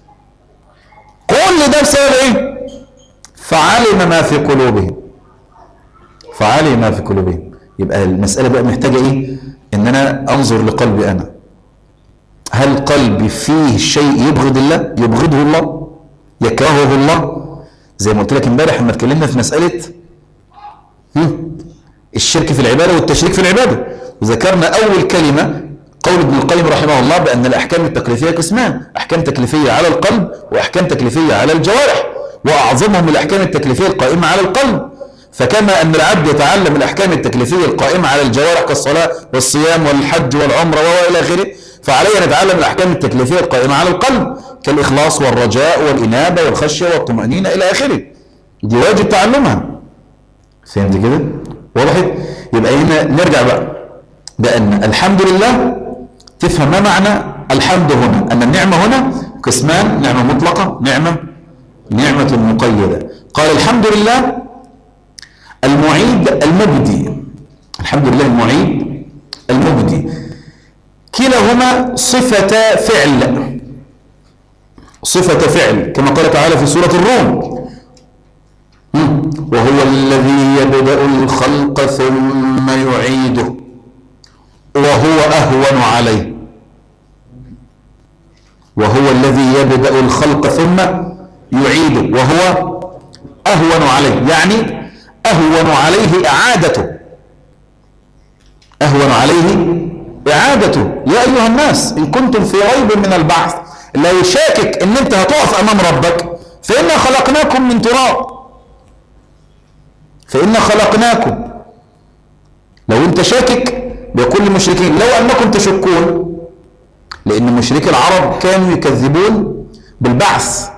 كل ده بسبب ايه فعلم ما في قلوبهم فعلم ما في قلوبهم يبقى المسألة بقى محتاجة ايه ان انا انظر لقلبي انا هل قلبي فيه شيء يبغض الله يبغضه الله يكرهه الله زي ما قلت لك امبارح لما اتكلمنا في مسألة هم، الشرك في العبادة والتشريك في العبادة وذكرنا أول كلمة قول ابن القيم رحمه الله بأن الأحكام التكليفية قسمان أحكام تكليفية على القلب وأحكام تكليفية على الجوارح وأعظمهم الأحكام التكليفية القائمة على القلب فكما أن العبد يتعلم الأحكام التكليفية القائمة على الجوارح كالصلاة والصيام والحج والعمرة وإلى آخره فعليه أن يتعلم الأحكام التكليفية القائمة على القلب كالإخلاص والرجاء والإنابة والخشية والطمأنينة إلى آخره دي واجب تعلمها فهمت كده؟ وضحت؟ يبقى هنا نرجع بقى بأن الحمد لله تفهم ما معنى الحمد هنا أن النعمة هنا قسمان نعمة مطلقة نعمة نعمة مقيدة قال الحمد لله المعيد المبدي الحمد لله المعيد المبدي كلاهما صفة فعل صفة فعل كما قال تعالى في سورة الروم مم. وهو الذي يبدأ الخلق ثم يعيده وهو أهون عليه وهو الذي يبدأ الخلق ثم يعيده وهو أهون عليه يعني أهون عليه إعادته أهون عليه إعادته يا أيها الناس إن كنتم في ريب من البعث لا يشاكك أن أنت هتقف أمام ربك فإنا خلقناكم من تراب فإنا خلقناكم لو انت شاكك بيقول للمشركين لو أنكم تشكون لأن مشركي العرب كانوا يكذبون بالبعث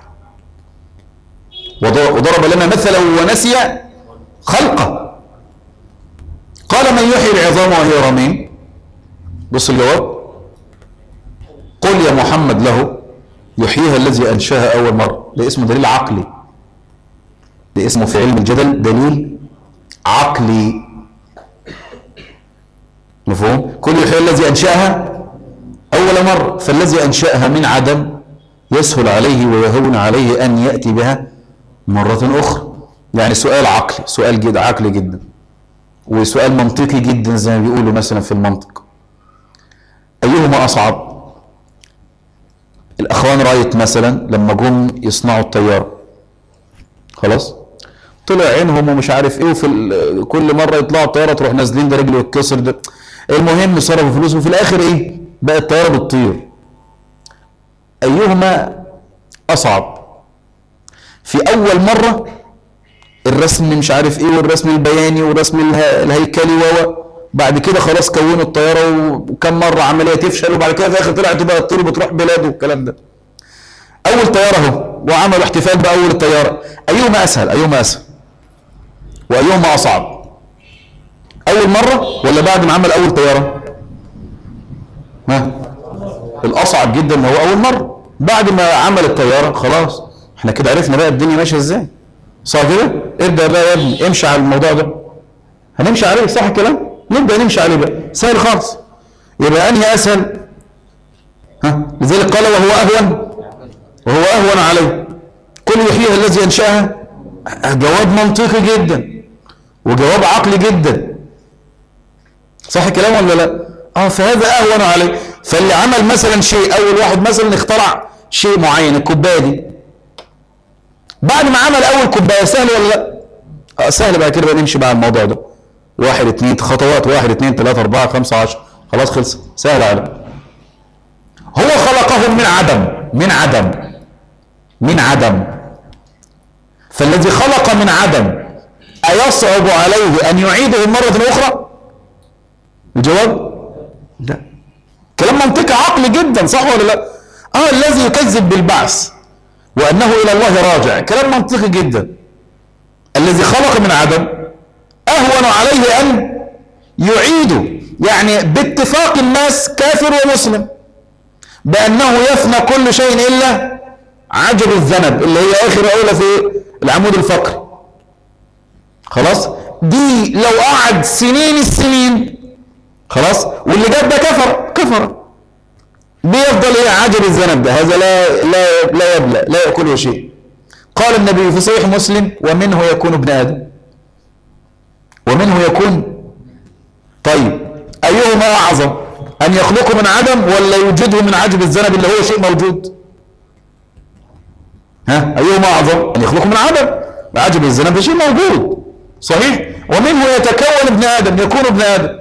وضرب لنا مثلا ونسي خلقه قال من يحيي العظام وهي رميم بص الجواب قل يا محمد له يحييها الذي أنشاها أول مرة ده اسمه دليل عقلي ده اسمه في علم الجدل دليل عقلي مفهوم كل يحيي الذي أنشأها أول مرة فالذي أنشأها من عدم يسهل عليه ويهون عليه أن يأتي بها مرة أخرى يعني سؤال عقلي سؤال جد عقلي جدا وسؤال منطقي جدا زي ما بيقولوا مثلا في المنطق أيهما أصعب الأخوان رايت مثلا لما جم يصنعوا الطيارة خلاص طلع عينهم ومش عارف ايه وفي كل مرة يطلعوا الطيارة تروح نازلين ده رجله يتكسر ده المهم صرفوا فلوس وفي الآخر ايه بقى الطيارة بتطير أيهما أصعب في أول مرة الرسم مش عارف ايه والرسم البياني والرسم الهيكلي و بعد كده خلاص كونوا الطيارة وكم مرة عملية تفشل وبعد كده في الآخر طلعت بقى تطير وبتروح بلاده والكلام ده أول طيارة اهو وعملوا احتفال بأول الطيارة أيهما أسهل أيهما أسهل وأيهما أصعب أول مرة ولا بعد ما عمل أول طيارة ها الأصعب جدا هو أول مرة بعد ما عمل الطيارة خلاص احنا كده عرفنا بقى الدنيا ماشية ازاي صح كده ابدأ بقى يا ابني امشي على الموضوع ده هنمشي عليه صح الكلام نبدأ نمشي عليه بقى سهل خالص يبقى أنهي أسهل ها لذلك قال وهو أهون وهو أهون عليه كل يحييها الذي أنشأها جواب منطقي جدا وجواب عقلي جدا صح الكلام ولا لا اه فهذا أهون عليه فاللي عمل مثلا شيء أول واحد مثلا اخترع شيء معين الكوبايه دي بعد ما عمل أول كوباية سهل ولا لا اه سهل بعد كده نمشي بقى الموضوع ده واحد اثنين خطوات واحد اثنين ثلاثة أربعة خمسة عشر خلاص خلص سهل على هو خلقهم من عدم من عدم من عدم فالذي خلق من عدم أيصعب عليه أن يعيده مرة أخرى الجواب لا كلام منطقي عقلي جدا صح ولا لا اه الذي يكذب بالبعث وأنه إلى الله راجع كلام منطقي جدا الذي خلق من عدم أهون عليه أن يعيده يعني باتفاق الناس كافر ومسلم بأنه يفنى كل شيء إلا عجب الذنب اللي هي آخر أولى في العمود الفقري خلاص دي لو قعد سنين السنين خلاص واللي جاب ده كفر كفر بيفضل ايه عجب الذنب ده هذا لا لا لا يبلى لا ياكله شيء قال النبي في صحيح مسلم ومنه يكون ابن ادم ومنه يكون طيب ايهما اعظم ان يخلقه من عدم ولا يوجده من عجب الذنب اللي هو شيء موجود ها ايهما اعظم ان يخلقه من عدم عجب الذنب شيء موجود صحيح ومنه يتكون ابن ادم يكون ابن ادم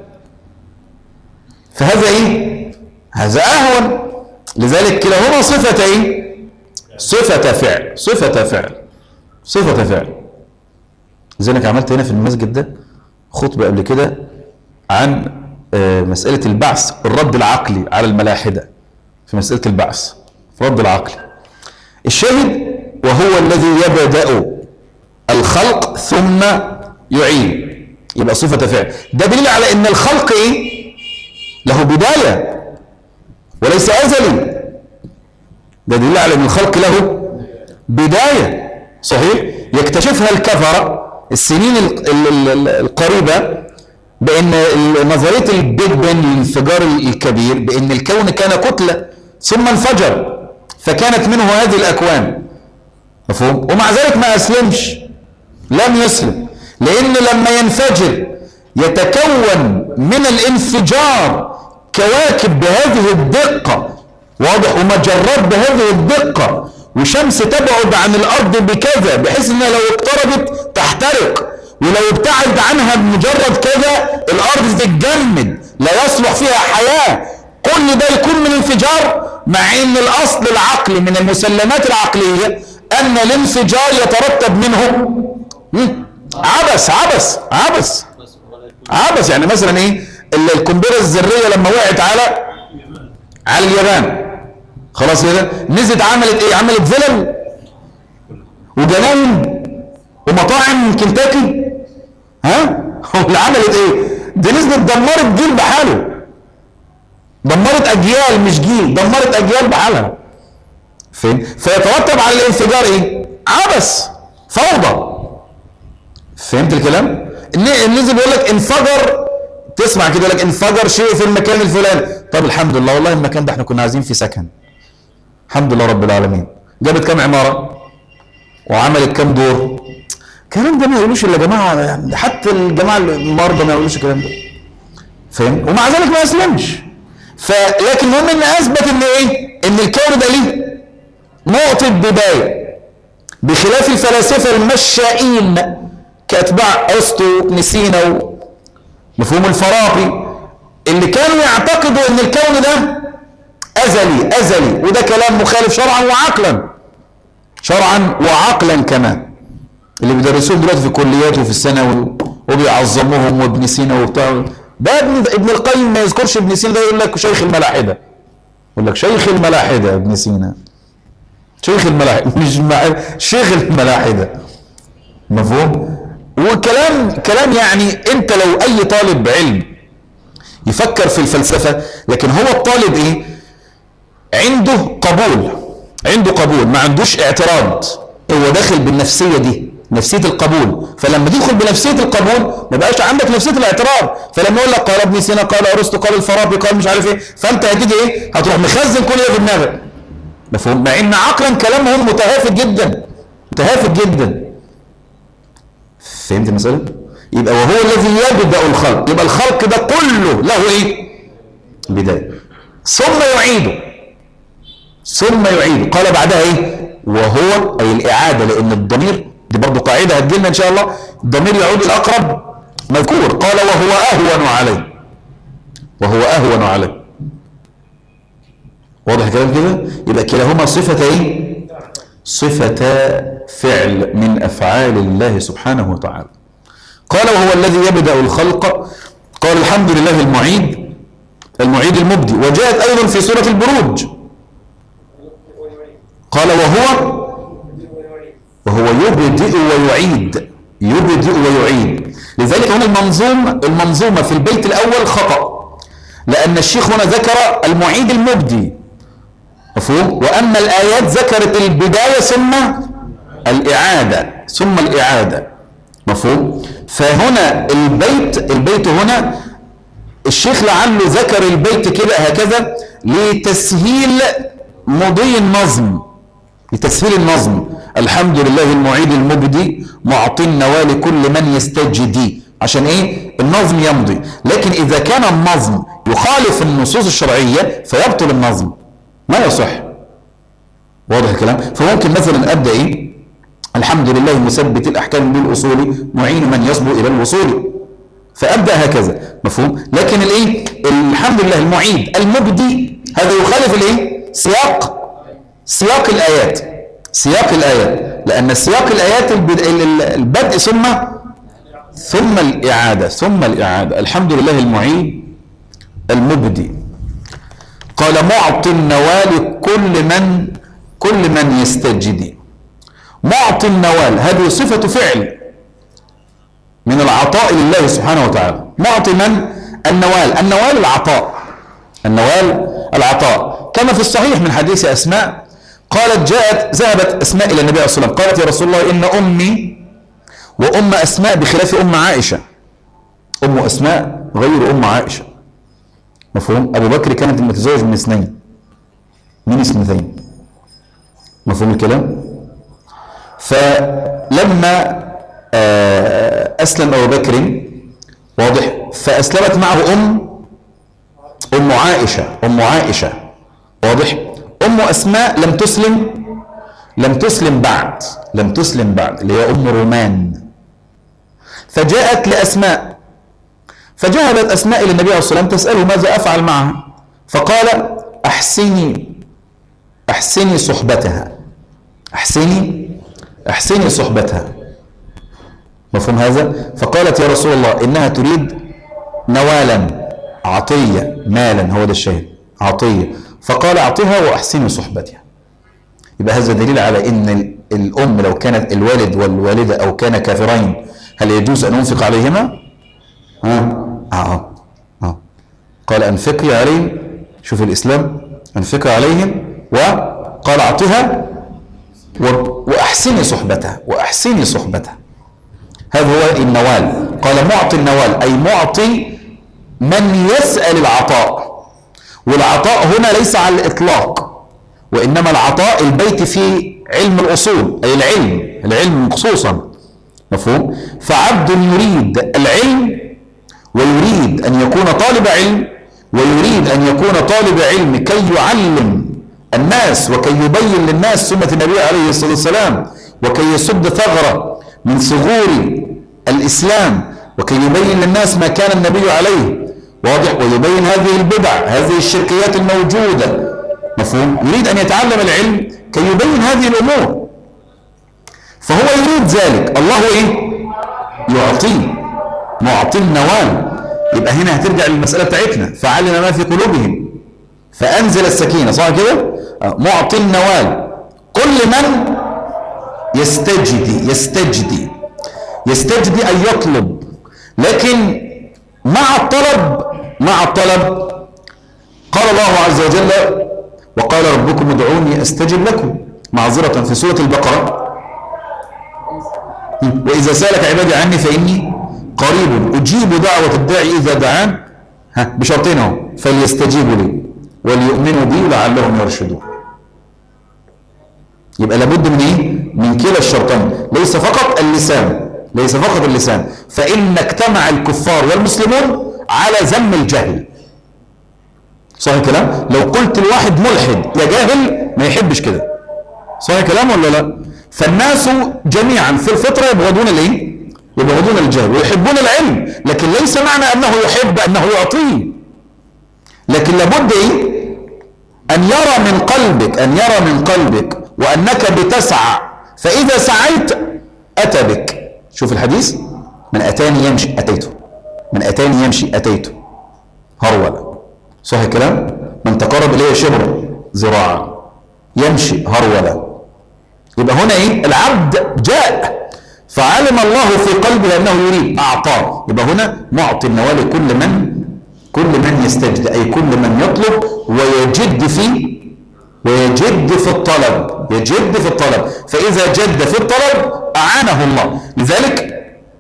فهذا ايه هذا اهون لذلك كلاهما صفة ايه صفة فعل صفة فعل صفة فعل لذلك عملت هنا في المسجد ده خطبة قبل كده عن مسألة البعث الرد العقلي على الملاحدة في مسألة البعث الرد العقلي الشاهد وهو الذي يبدأ الخلق ثم يعين يبقى صفة فعل ده دليل على ان الخلق ايه له بداية وليس أزلي ده دليل على ان الخلق له بداية صحيح يكتشفها الكفرة السنين القريبة بأن نظرية البيج بن الانفجار الكبير بأن الكون كان كتلة ثم انفجر فكانت منه هذه الأكوان مفهوم ومع ذلك ما أسلمش لم يسلم لأن لما ينفجر يتكون من الانفجار كواكب بهذه الدقة واضح ومجرات بهذه الدقة وشمس تبعد عن الأرض بكذا بحيث أنها لو اقتربت تحترق ولو ابتعد عنها بمجرد كذا الأرض تتجمد لا يصلح فيها حياة كل ده يكون من انفجار مع ان الأصل العقلي من المسلمات العقلية أن الانفجار يترتب منه مم. عبس عبس عبس عبس يعني مثلا ايه ال- القنبله الذريه لما وقعت على على اليابان خلاص كده نزلت عملت ايه عملت فلل وجناين ومطاعم كنتاكي ها واللي عملت ايه دي نزلت دمرت جيل بحاله دمرت اجيال مش جيل دمرت اجيال بحالها فين فيترتب على الانفجار ايه عبس فوضى فهمت الكلام الن- نزل يقول لك انفجر تسمع كده يقول لك انفجر شيء في المكان الفلاني طب الحمد لله والله المكان ده احنا كنا عايزين فيه سكن الحمد لله رب العالمين جابت كام عماره وعملت كام دور الكلام ده ما يقولوش الا جماعه يعني حتى الجماعه المرضى ما يقولوش الكلام ده فاهم ومع ذلك ما اسلمش فلكن المهم ان اثبت ان ايه ان الكون ده ليه نقطه بدايه بخلاف الفلاسفه المشائين كاتباع ارسطو نسينا مفهوم الفارابي اللي كانوا يعتقدوا ان الكون ده ازلي ازلي وده كلام مخالف شرعا وعقلا شرعا وعقلا كمان اللي بيدرسوهم دلوقتي في الكليات وفي الثانوي وبيعظموهم وابن سينا وبتاع ده ابن ابن القيم ما يذكرش ابن سينا ده يقول لك شيخ الملاحده يقول لك شيخ الملاحده ابن سينا شيخ الملاحده مش مع... شيخ الملاحده مفهوم وكلام كلام يعني انت لو اي طالب علم يفكر في الفلسفه لكن هو الطالب ايه عنده قبول عنده قبول ما عندوش اعتراض هو داخل بالنفسيه دي نفسيه القبول فلما تدخل بنفسيه القبول ما بقاش عندك نفسيه الاعتراض فلما يقول لك قال ابن سينا قال ارسطو قال الفارابي قال مش عارف ايه فانت هتيجي ايه هتروح مخزن كل ده في دماغك مفهوم مع ان عقلا كلامهم متهافت جدا متهافت جدا فهمت المساله يبقى وهو الذي يبدا الخلق يبقى الخلق ده كله له ايه بدايه ثم يعيده ثم يعيده قال بعدها ايه وهو اي الاعاده لان الضمير دي برضه قاعده هتجيلنا ان شاء الله الضمير يعود الاقرب مذكور قال وهو اهون عليه وهو اهون عليه واضح الكلام كده يبقى كلاهما صفه ايه صفه فعل من افعال الله سبحانه وتعالى قال وهو الذي يبدا الخلق قال الحمد لله المعيد المعيد المبدي وجاءت ايضا في سوره البروج قال وهو وهو يبدئ ويعيد يبدئ ويعيد لذلك هنا المنظوم المنظومة في البيت الأول خطأ لأن الشيخ هنا ذكر المعيد المبدي مفهوم وأما الآيات ذكرت البداية ثم الإعادة ثم الإعادة مفهوم فهنا البيت البيت هنا الشيخ لعله ذكر البيت كده هكذا لتسهيل مضي النظم لتسهيل النظم الحمد لله المعيد المبدي معطي النوى لكل من يستجدي عشان ايه النظم يمضي لكن اذا كان النظم يخالف النصوص الشرعية فيبطل النظم ما يصح واضح الكلام فممكن مثلا ابدا ايه الحمد لله مثبت الاحكام بالاصول معين من يصبو الى الوصول فابدا هكذا مفهوم لكن الايه الحمد لله المعيد المبدي هذا يخالف الايه سياق سياق الايات سياق الايات لان سياق الايات البد- ال- ال- البدء ثم ثم الاعاده ثم الاعاده الحمد لله المعيد المبدي قال معطي النوال كل من كل من يستجدي معطي النوال هذه صفة فعل من العطاء لله سبحانه وتعالى معطي من النوال النوال العطاء النوال العطاء كما في الصحيح من حديث أسماء قالت جاءت ذهبت أسماء إلى النبي عليه الصلاة والسلام قالت يا رسول الله إن أمي وأم أسماء بخلاف أم عائشة أم أسماء غير أم عائشة مفهوم أبو بكر كانت متزوج من اثنين من اثنتين مفهوم الكلام فلما آه، أسلم أبو بكر واضح فأسلمت معه أم أم عائشة أم عائشة واضح أم أسماء لم تسلم لم تسلم بعد لم تسلم بعد اللي هي أم رومان فجاءت لأسماء فجاءت أسماء إلى النبي عليه الصلاة والسلام تسأله ماذا أفعل معها فقال أحسني أحسني صحبتها احسني احسني صحبتها مفهوم هذا فقالت يا رسول الله انها تريد نوالا عطيه مالا هو ده الشاهد عطيه فقال اعطها واحسني صحبتها يبقى هذا دليل على ان الام لو كانت الوالد والوالده او كان كافرين هل يجوز ان انفق عليهما؟ ها؟ اه اه قال انفقي عليهم شوف الاسلام انفقي عليهم وقال اعطها واحسني صحبتها واحسني صحبتها هذا هو النوال قال معطي النوال اي معطي من يسال العطاء والعطاء هنا ليس على الاطلاق وانما العطاء البيت في علم الاصول اي العلم العلم خصوصا مفهوم فعبد يريد العلم ويريد ان يكون طالب علم ويريد ان يكون طالب علم كي يعلم الناس وكي يبين للناس سنة النبي عليه الصلاة والسلام وكي يسد ثغرة من ثغور الإسلام وكي يبين للناس ما كان النبي عليه واضح ويبين هذه البدع هذه الشركيات الموجودة مفهوم يريد أن يتعلم العلم كي يبين هذه الأمور فهو يريد ذلك الله إيه يعطيه معطي النوال يبقى هنا هترجع للمسألة بتاعتنا فعلم ما في قلوبهم فأنزل السكينة صح كده معطي النوال كل من يستجدي يستجدي يستجدي أن يطلب لكن مع الطلب مع الطلب قال الله عز وجل وقال ربكم ادعوني استجب لكم معذرة في سورة البقرة وإذا سألك عبادي عني فإني قريب أجيب دعوة الداعي إذا دعان ها بشرطين اهو فليستجيبوا لي وليؤمنوا بي لعلهم يرشدون يبقى لابد من ايه من كلا الشرطين ليس فقط اللسان ليس فقط اللسان فإن اجتمع الكفار والمسلمون على ذم الجهل صحيح الكلام لو قلت لواحد ملحد يا جاهل ما يحبش كده صحيح الكلام ولا لا فالناس جميعا في الفطرة يبغضون الايه يبغضون الجهل ويحبون العلم لكن ليس معنى انه يحب انه يعطيه لكن لابد ايه ان يرى من قلبك ان يرى من قلبك وانك بتسعى فاذا سعيت اتى بك شوف الحديث من اتاني يمشي اتيته من اتاني يمشي اتيته هرولا صح الكلام من تقرب الي شبرا ذراعا يمشي هرولا يبقى هنا ايه العبد جاء فعلم الله في قلبه انه يريد اعطاه يبقى هنا معطي النوال كل من كل من يستجد اي كل من يطلب ويجد في ويجد في الطلب يجد في الطلب فاذا جد في الطلب اعانه الله لذلك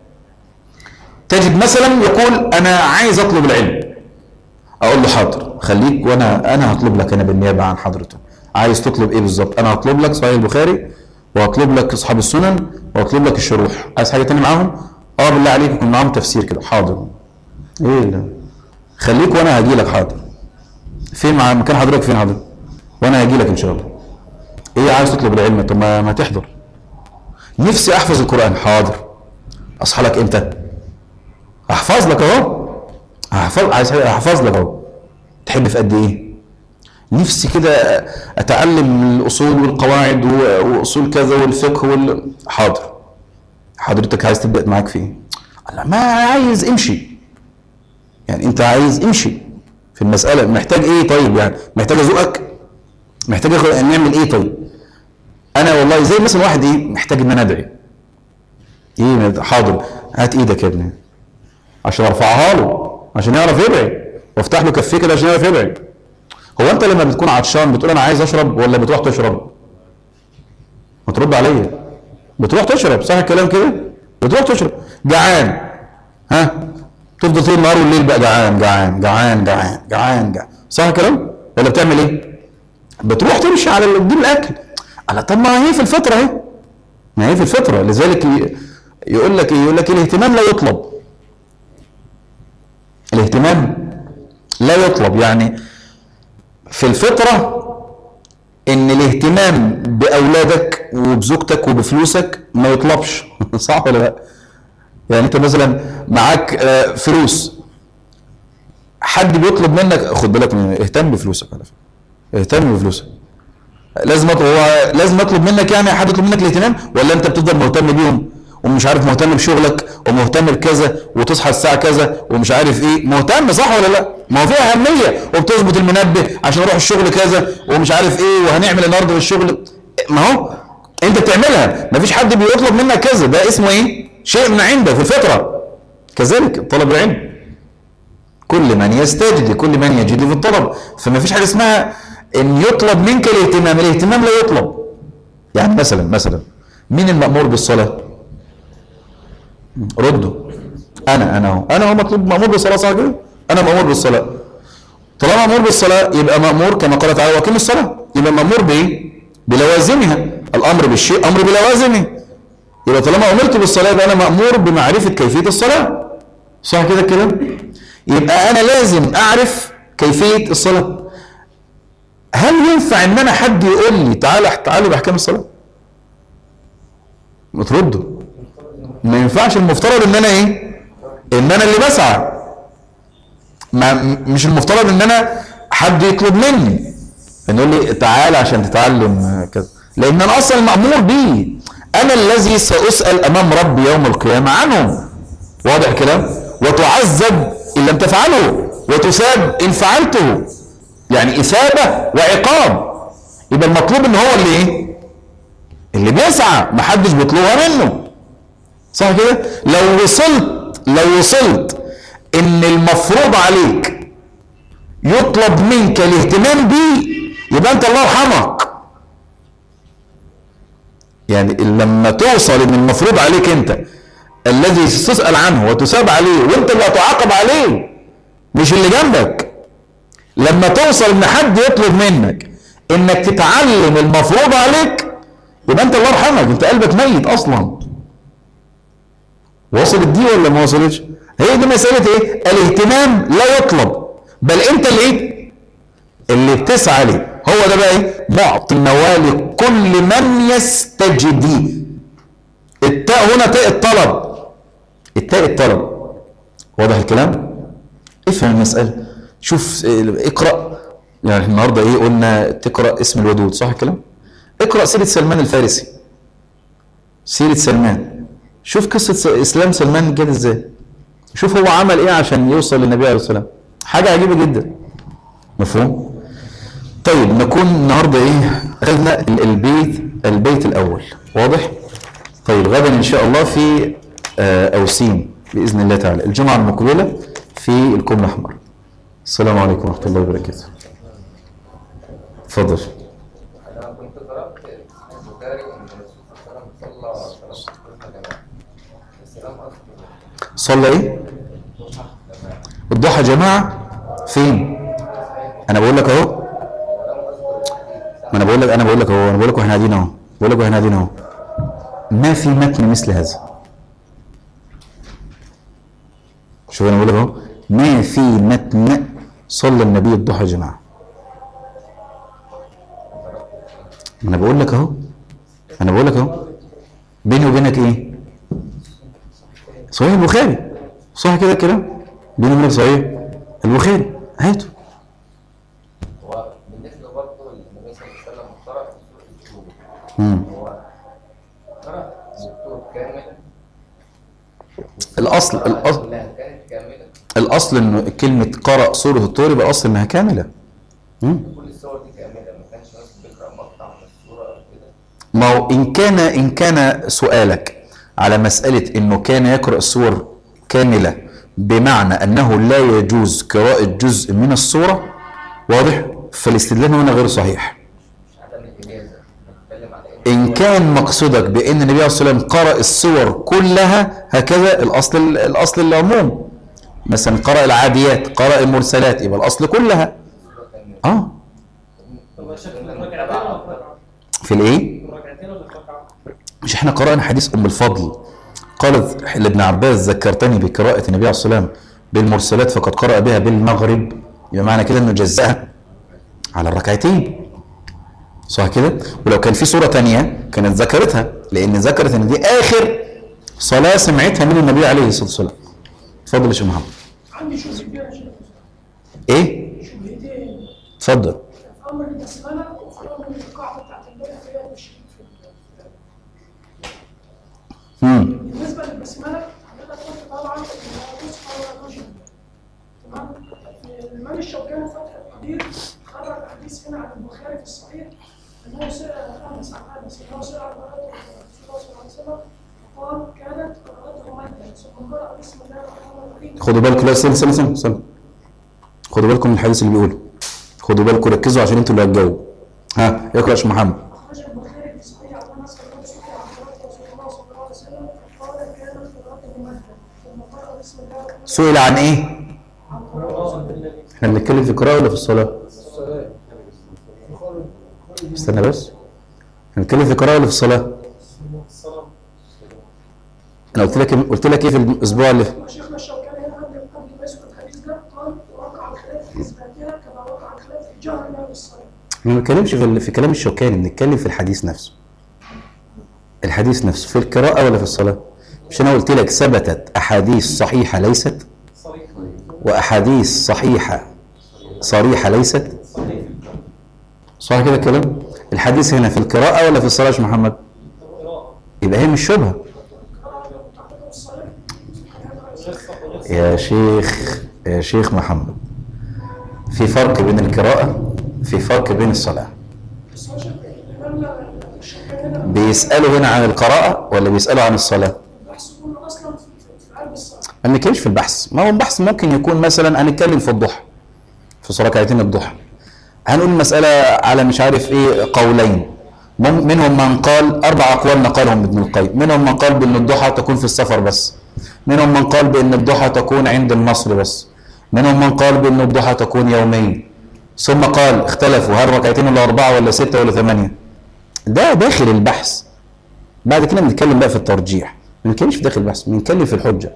تجد مثلا يقول انا عايز اطلب العلم اقول له حاضر خليك وانا انا هطلب لك انا بالنيابه عن حضرتك عايز تطلب ايه بالظبط انا هطلب لك صحيح البخاري وهطلب لك اصحاب السنن واطلب لك الشروح عايز حاجه تاني معاهم اه بالله عليك يكون معاهم تفسير كده حاضر ايه لا خليك وانا هاجي لك حاضر فين مع مكان حضرتك فين حضرتك وانا هاجي لك ان شاء الله ايه عايز تطلب العلم طب ما, ما تحضر نفسي احفظ القران حاضر اصحى لك امتى احفظ لك اهو احفظ عايز احفظ لك اهو تحب في قد ايه نفسي كده اتعلم الاصول والقواعد واصول كذا والفقه وال... حاضر حضرتك عايز تبدا معاك في ايه لا ما عايز امشي يعني انت عايز امشي في المساله محتاج ايه طيب يعني محتاج ازقك محتاج اخد نعمل ايه طيب انا والله زي مثلا واحد ايه محتاج ان انا ادعي ايه حاضر هات ايدك يا ابني عشان ارفعها له عشان يعرف يدعي وافتح له كفيه كده عشان يعرف يدعي هو انت لما بتكون عطشان بتقول انا عايز اشرب ولا بتروح تشرب ما ترد عليا بتروح تشرب صح الكلام كده بتروح تشرب جعان ها تفضل طول النهار والليل بقى جعان جعان جعان جعان جعان جعان صح الكلام ولا بتعمل ايه بتروح تمشي على تجيب الاكل على طب ما هي في الفطره اهي ما هي في الفطره لذلك يقول لك يقول لك الاهتمام لا يطلب الاهتمام لا يطلب يعني في الفطرة ان الاهتمام باولادك وبزوجتك وبفلوسك ما يطلبش صح ولا لا يعني انت مثلا معاك فلوس حد بيطلب منك خد بالك من اهتم بفلوسك على فكره اهتم بفلوسك لازم أطلب هو لازم اطلب منك يعني حد يطلب منك الاهتمام ولا انت بتفضل مهتم بيهم ومش عارف مهتم بشغلك ومهتم بكذا وتصحى الساعه كذا ومش عارف ايه مهتم صح ولا لا ما هو فيها اهميه وبتظبط المنبه عشان اروح الشغل كذا ومش عارف ايه وهنعمل النهارده في الشغل ما هو انت بتعملها ما فيش حد بيطلب منك كذا ده اسمه ايه شيء من عندك في الفطره كذلك طلب العلم كل من يستجد كل من يجد في الطلب فما فيش حاجه اسمها ان يطلب منك الاهتمام الاهتمام لا يطلب يعني مثلا مثلا مين المأمور بالصلاة ردوا انا انا اهو انا هو مطلوب مأمور بالصلاة صح كده انا مأمور بالصلاة طالما مأمور بالصلاة يبقى مأمور كما قال تعالى وكيل الصلاة يبقى مأمور بايه بلوازمها الامر بالشيء امر بلوازمه يبقى طالما امرت بالصلاة يبقى انا مأمور بمعرفة كيفية الصلاة صح كده كده يبقى انا لازم اعرف كيفية الصلاة هل ينفع ان انا حد يقول لي تعالى تعالى باحكام الصلاه ما تردوا ما ينفعش المفترض ان انا ايه ان انا اللي بسعى ما مش المفترض ان انا حد يطلب مني ان يقول لي تعالى عشان تتعلم كذا لان انا اصلا مامور بيه انا الذي ساسال امام ربي يوم القيامه عنه واضح الكلام وتعذب ان لم تفعله وتثاب ان فعلته يعني إثابة وعقاب يبقى المطلوب ان هو اللي ايه اللي بيسعى محدش بيطلبها منه صح كده لو وصلت لو وصلت ان المفروض عليك يطلب منك الاهتمام بيه يبقى انت الله يرحمك يعني لما توصل ان المفروض عليك انت الذي تسأل عنه وتساب عليه وانت اللي هتعاقب عليه مش اللي جنبك لما توصل ان حد يطلب منك انك تتعلم المفروض عليك يبقى انت الله يرحمك انت قلبك ميت اصلا وصلت دي ولا ما وصلتش هي دي مسألة ايه الاهتمام لا يطلب بل انت اللي ايه اللي بتسعى ليه هو ده بقى ايه معطي النوال كل من يستجدي التاء هنا تاء الطلب التاء الطلب واضح الكلام افهم المسألة شوف اقرأ يعني النهاردة ايه قلنا تقرأ اسم الودود صح الكلام اقرأ سيرة سلمان الفارسي سيرة سلمان شوف قصة اسلام سلمان جت ازاي شوف هو عمل ايه عشان يوصل للنبي عليه الصلاة والسلام حاجة عجيبة جدا مفهوم طيب نكون النهاردة ايه اخذنا البيت البيت الاول واضح طيب غدا ان شاء الله في اوسين باذن الله تعالى الجمعة المقبلة في الكوم الاحمر السلام عليكم ورحمة الله وبركاته اتفضل
انا كنت قرات في البخاري ان الرسول صلى الله عليه وسلم صلى صلاه جماعه السلام اصلا
صلى ايه الضحى جماعة فين انا بقول لك اهو ما انا بقول لك انا بقول لك اهو انا بقول لك واحنا قاعدين اهو بقول لك واحنا قاعدين اهو ما في متن مثل هذا شوف انا بقول لك اهو ما في متن صلى النبي الضحى جماعة ما انا بقول لك اهو انا بقول لك اهو بيني وبينك ايه صحيح البخاري صح كده الكلام بيني وبينك صحيح البخاري هاته
وبالنسبه برضه للنبي صلى الله عليه وسلم قرأ سوره الطور
مم.
هو قرأ الطور كامل
الاصل الاصل
كلها كانت كامله
الاصل ان كلمه قرأ سوره الطور يبقى الاصل انها كامله مم.
كل السور دي كامله ما كانش ناس بيقرأ مقطع من السوره او كده
ما هو ان كان ان كان سؤالك على مساله انه كان يقرا السور كامله بمعنى انه لا يجوز قراءه جزء من السوره واضح فالاستدلال هنا غير صحيح
مش عدم الاجازه بنتكلم على ايه
ان كان مقصودك بان النبي عليه الصلاه والسلام قرأ السور كلها هكذا الاصل الاصل العموم مثلا قرأ العاديات قرأ المرسلات يبقى الاصل كلها اه
طب شكل الركعتين ولا الركعة؟
في الايه
الركعتين ولا الركعة؟
مش احنا قرأنا حديث ام الفضل قالت لابن عباس ذكرتني بقراءة النبي عليه الصلاة والسلام بالمرسلات فقد قرأ بها بالمغرب يبقى معنى كده انه جزاها على الركعتين صح كده ولو كان في صورة تانية كانت ذكرتها لان ذكرت ان دي اخر صلاة سمعتها من النبي عليه الصلاة والسلام اتفضل يا شيخ محمد
عندي شبهتين يا شيخ
ايه
شبهتين
اتفضل
امر البسمله وفي امر القاعده بتاعت البدء اللي هي مش في
مم.
بالنسبه للبسمله حضرتك قلت طبعا ان تصحى ولا تجهل تمام الامام الشوكاني في فتح القدير خرج حديث هنا عن البخاري في الصحيح انه سئل انس عن انس انه سئل عن قراءته رسول الله صلى الله عليه وسلم قال كانت قراءته مدا ثم قرأ بسم الله الرحمن الرحيم
خدوا بالكم لا استنى استنى استنى استنى. خدوا بالكم من الحديث اللي بيقوله خدوا بالكم ركزوا عشان انتوا اللي هتجاوبوا ها اقرا يا شيخ محمد
أخرج البخاري في صحيح عن انس انه سئل عن قراءة رسول الله صلى الله عليه وسلم فقال كانت قراءته مدا ثم قرأ بسم الله الرحمن الرحيم
سئل عن ايه
عن قراءة
احنا بنتكلم في القراءه ولا في الصلاه استنى بس احنا بنتكلم في القراءه ولا في الصلاه
الصلاة
انا قلت لك قلت لك ايه في الاسبوع اللي فات
شيخنا الشوكاني هنا قبل قبل ما يذكر الحديث ده قال وقع الخلاف في اثباتها كما وقع الخلاف في الجهر بها بالصلاه.
ما بنتكلمش في, ال- في كلام الشوكاني بنتكلم في الحديث نفسه الحديث نفسه في القراءه ولا في الصلاه مش انا قلت لك ثبتت احاديث صحيحه ليست
صريح
واحاديث صحيحه صريحه ليست
صحيح
صح كده الكلام الحديث هنا في القراءه ولا في الصلاه يا شيخ محمد
القراءة
يبقى هي مش شبهه
القراءه متعلقه بالصلاه.
غير صح غير صح
يا شيخ يا شيخ محمد في فرق بين القراءه في فرق بين الصلاه
بس هو شيخ الامام الشوكاني هنا
بيسالوا هنا عن القراءه ولا بيسالوا عن الصلاه
البحث كله اصلا في, في, في قلب الصلاه.
ما بنتكلمش في البحث ما هو البحث ممكن يكون مثلا هنتكلم في الضحى في صلاه ركعتين الضحى هنقول مسألة على مش عارف ايه قولين من- منهم من قال أربع أقوال نقلهم ابن القيم منهم من قال بأن الضحى تكون في السفر بس منهم من قال بأن الضحى تكون عند النصر بس منهم من قال بأن الضحى تكون يومين ثم قال اختلفوا هل ركعتين ولا أربعة ولا ستة ولا ثمانية ده داخل البحث بعد كده بنتكلم بقى في الترجيح ما بنتكلمش في داخل البحث بنتكلم في الحجة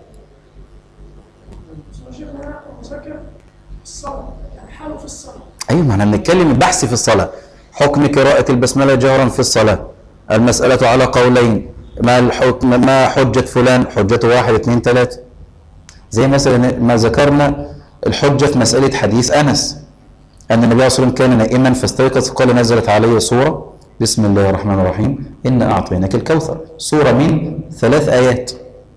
بس هو شيخنا هنا مذاكر الصلاه يعني حاله في الصلاه.
ايوه ما احنا بنتكلم البحث في الصلاه حكم قراءة البسملة جهرا في الصلاة المسألة على قولين ما الحكم ما حجة فلان حجته واحد اثنين ثلاثة زي مثلا ما ذكرنا الحجة في مسألة حديث أنس أن النبي صلى الله عليه وسلم كان نائما فاستيقظ قال نزلت عليه سورة بسم الله الرحمن الرحيم إنا أعطيناك الكوثر سورة من ثلاث آيات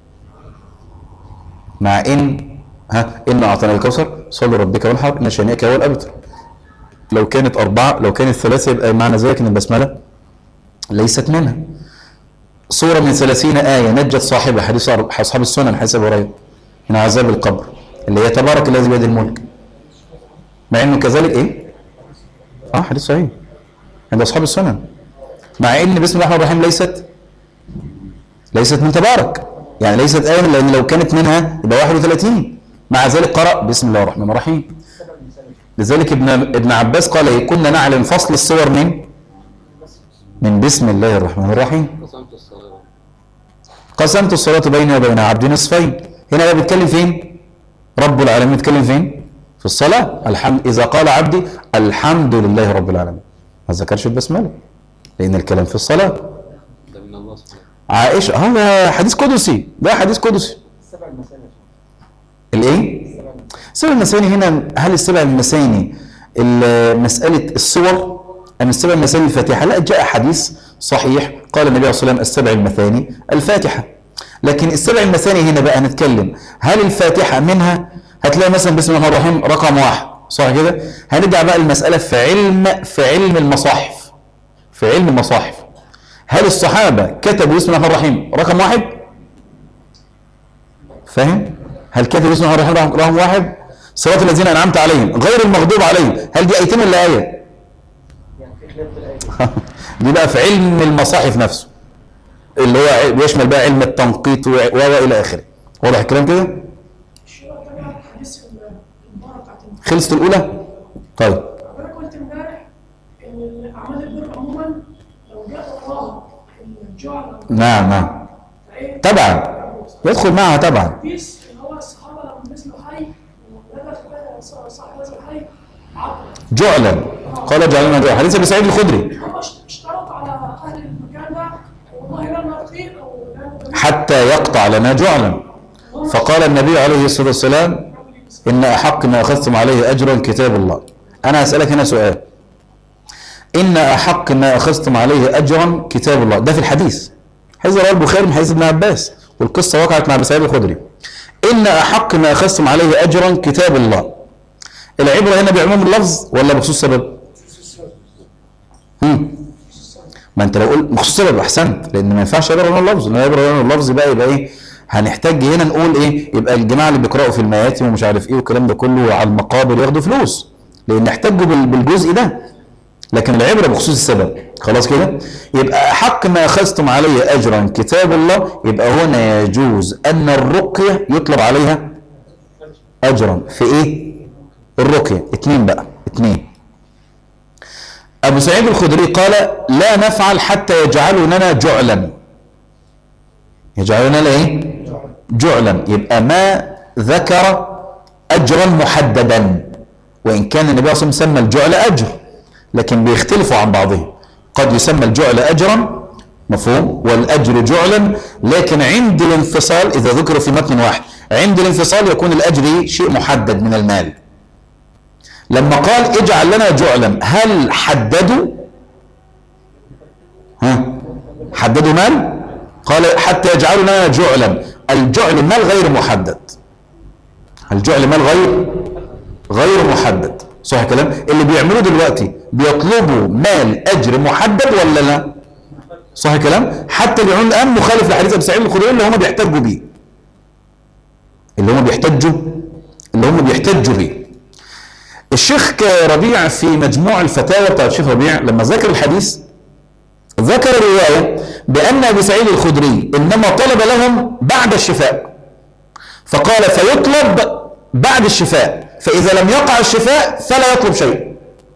مع إن ها إن أعطيناك الكوثر صل ربك وانحر إن شانئك هو الأبتر لو كانت أربعة لو كانت ثلاثة يبقى معنى ذلك أن البسملة ليست منها سورة من ثلاثين آية نجت صاحبها حديث أصحاب السنن حديث أبو هريرة من عذاب القبر اللي هي تبارك الذي بيده الملك مع انه كذلك ايه؟ اه حديث صحيح عند اصحاب السنن مع ان بسم الله الرحمن الرحيم ليست ليست من تبارك يعني ليست آية لأن لو كانت منها يبقى 31 مع ذلك قرأ بسم الله الرحمن الرحيم لذلك ابن ابن عباس قال إيه كنا نعلم فصل الصور من من بسم الله الرحمن الرحيم
قسمت الصلاة
قسمت الصلاة بيني وبين عبدي نصفين هنا بقى بيتكلم فين رب العالمين بيتكلم فين في الصلاة الحمد إذا قال عبدي الحمد لله رب العالمين ما ذكرش البسملة لأن الكلام في الصلاة
ده من الله سبحانه
عائشة هذا حديث قدسي ده حديث قدسي
السبع المثاني
الايه السبع المثاني هنا هل السبع المثاني ال- مسألة الصور أم السبع المثاني الفاتحة لا جاء حديث صحيح قال النبي صلى الله عليه وسلم السبع المثاني الفاتحة لكن السبع المثاني هنا بقى نتكلم هل الفاتحة منها هتلاقي مثلا بسم الله الرحمن الرحيم رقم واحد صح كده هنرجع بقى المسألة في علم في علم المصاحف في علم المصاحف هل الصحابة كتبوا بسم الله الرحمن الرحيم رقم واحد فاهم هل كتب بسم الله الرحمن الرحيم رقم واحد صراط الذين انعمت عليهم غير المغضوب عليهم هل دي ايتين ولا ايه
يعني في خلاف في الآية
دي بقى في علم المصاحف نفسه اللي هو بيشمل بقى علم التنقيط و و- والى اخره واضح الكلام كده
الشيء الثاني حديث المرة بتاعت المرة.
خلصت الاولى طيب
انا قلت امبارح ان اعمال البر عموما لو جاء وراها الجعل او
نعم نعم
فايه
تبعا يدخل معها تبعا
الحديث اللي هو الصحابه لما نزلوا حي ونزل صاحب نزل حي عقل
جعلا قال جعلنا جعلا حديث ابي سعيد الخدري
هم اشترط على اهل المكان ده والله لن نطيق او لن
حتى يقطع لنا جعلا فقال النبي عليه الصلاه والسلام ان احق ما اخذتم عليه اجرا كتاب الله انا هسالك هنا سؤال إن أحق ما أخذتم عليه أجرا كتاب الله ده في الحديث حديث رواه البخاري من حديث ابن عباس والقصة وقعت مع أبي سعيد الخدري إن أحق ما أخذتم عليه أجرا كتاب الله العبرة هنا بعموم اللفظ ولا بخصوص سبب؟ هم. ما انت لو قلت بخصوص سبب احسنت لان ما ينفعش عبره عن اللفظ لان عبره عن اللفظ بقى يبقى ايه هنحتاج هنا نقول ايه يبقى الجماعه اللي بيقراوا في المياتم ومش عارف ايه والكلام ده كله على المقابر ياخدوا فلوس لان احتاجوا بال- بالجزء ده لكن العبره بخصوص السبب خلاص كده يبقى حق ما اخذتم عليه اجرا كتاب الله يبقى هنا يجوز ان الرقيه يطلب عليها اجرا في ايه الرقيه اتنين بقى اتنين أبو سعيد الخدري قال لا نفعل حتى يجعلوا لنا جعلا يجعلوا لنا ايه جعلا يبقى ما ذكر أجرا محددا وإن كان النبي صلى الله عليه وسلم سمى الجعل أجر لكن بيختلفوا عن بعضهم قد يسمى الجعل أجرا مفهوم والأجر جعلا لكن عند الانفصال إذا ذكر في متن واحد عند الانفصال يكون الأجر شيء محدد من المال لما قال اجعل لنا جعلا هل حددوا ها حددوا مال قال حتى يجعلوا لنا جعلا الجعل مال غير محدد الجعل مال غير غير محدد صح كلام اللي بيعملوه دلوقتي بيطلبوا مال اجر محدد ولا لا صح كلام حتى اللي بيعملوا الان مخالف لحديث ابي سعيد الخدري اللي هم بيحتجوا بيه اللي هم بيحتجوا اللي هم بيحتجوا بيه الشيخ ربيع في مجموع الفتاوى بتاع الشيخ ربيع لما ذكر الحديث ذكر رواية بأن أبي سعيد الخدري إنما طلب لهم بعد الشفاء فقال فيطلب بعد الشفاء فإذا لم يقع الشفاء فلا يطلب شيء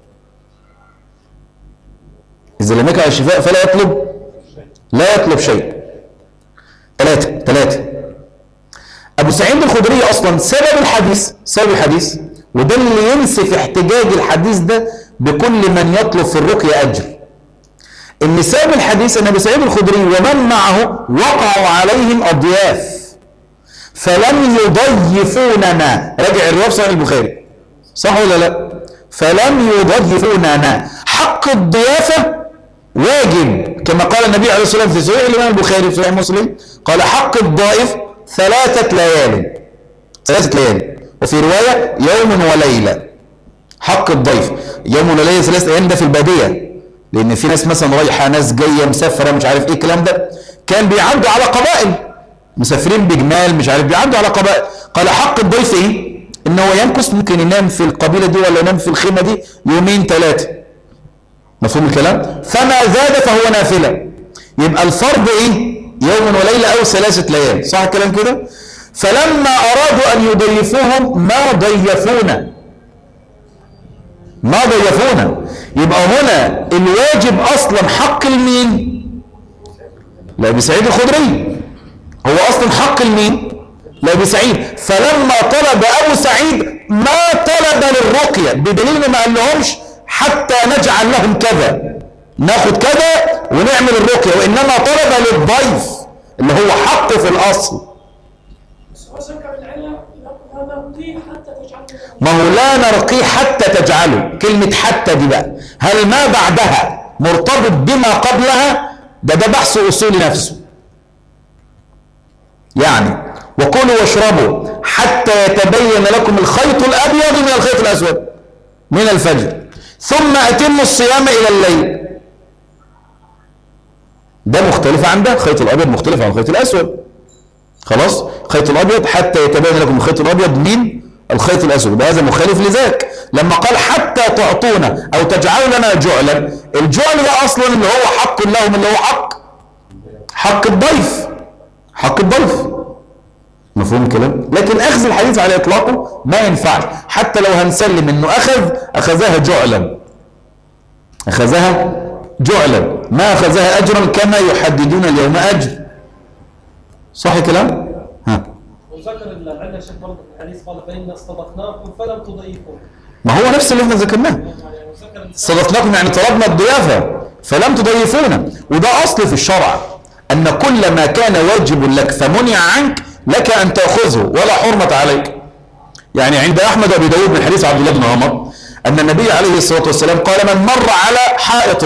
إذا لم يقع الشفاء فلا يطلب لا يطلب شيء ثلاثة ثلاثة أبو سعيد الخدري أصلا سبب الحديث سبب الحديث وده اللي ينسف احتجاج الحديث ده بكل من يطلب في الرقية أجر ان سبب الحديث ان ابي سعيد الخدري ومن معه وقعوا عليهم اضياف فلم يضيفوننا راجع الروايه في صحيح البخاري صح ولا لا فلم يضيفوننا حق الضيافه واجب كما قال النبي عليه الصلاه والسلام في صحيح الامام البخاري في صحيح مسلم قال حق الضائف ثلاثه ليال ثلاثه ليال وفي روايه يوم وليله حق الضيف يوم وليله ثلاث ايام ده في الباديه لان في ناس مثلا رايحه ناس جايه مسافره مش عارف ايه الكلام ده كان بيعدوا على قبائل مسافرين بجمال مش عارف بيعدوا على قبائل قال حق الضيف ايه ان هو يمكث ممكن ينام في القبيله دي ولا ينام في الخيمه دي يومين ثلاثه مفهوم الكلام فما زاد فهو نافله يبقى الفرض ايه يوم وليله او ثلاثه ليال صح الكلام كده فلما ارادوا ان يضيفوهم ما ضيفونا ما ضيفونا يبقى هنا الواجب اصلا حق المين لابي سعيد الخدري هو اصلا حق المين لابي سعيد فلما طلب ابو سعيد ما طلب للرقيه بدليل إنه ما قال لهمش حتى نجعل لهم كذا ناخد كذا ونعمل الرقيه وانما طلب للضيف اللي هو حقه في الاصل
بس هو ذكر العلة لا لا نرضيه حتى تجعله
ما هو لا نرقيه حتى تجعله كلمة حتى دي بقى هل ما بعدها مرتبط بما قبلها ده ده بحث أصولي نفسه يعني وكلوا واشربوا حتى يتبين لكم الخيط الأبيض من الخيط الأسود من الفجر ثم أتموا الصيام إلى الليل ده مختلف عن ده الخيط الأبيض مختلف عن الخيط الأسود خلاص الخيط الابيض حتى يتبين لكم الخيط الابيض من الخيط الاسود وهذا مخالف لذاك لما قال حتى تعطونا او تجعلوا لنا جعلا الجعل ده اصلا اللي هو حق لهم اللي هو حق حق الضيف حق الضيف مفهوم الكلام لكن اخذ الحديث على اطلاقه ما ينفعش حتى لو هنسلم انه اخذ اخذها جعلا اخذها جعلا ما اخذها اجرا كما يحددون اليوم اجر صح الكلام ها
وذكر العلة الشيخ برضه في الحديث قال فإن استضفناكم فلم تضيفوا
ما هو نفس اللي احنا ذكرناه
يعني وذكر
صدقناكم يعني طلبنا الضيافة فلم تضيفونا وده أصل في الشرع أن كل ما كان واجب لك فمنع عنك لك أن تأخذه ولا حرمة عليك يعني عند أحمد وأبي داود من حديث عبد الله بن عمر أن النبي عليه الصلاة والسلام قال من مر على حائط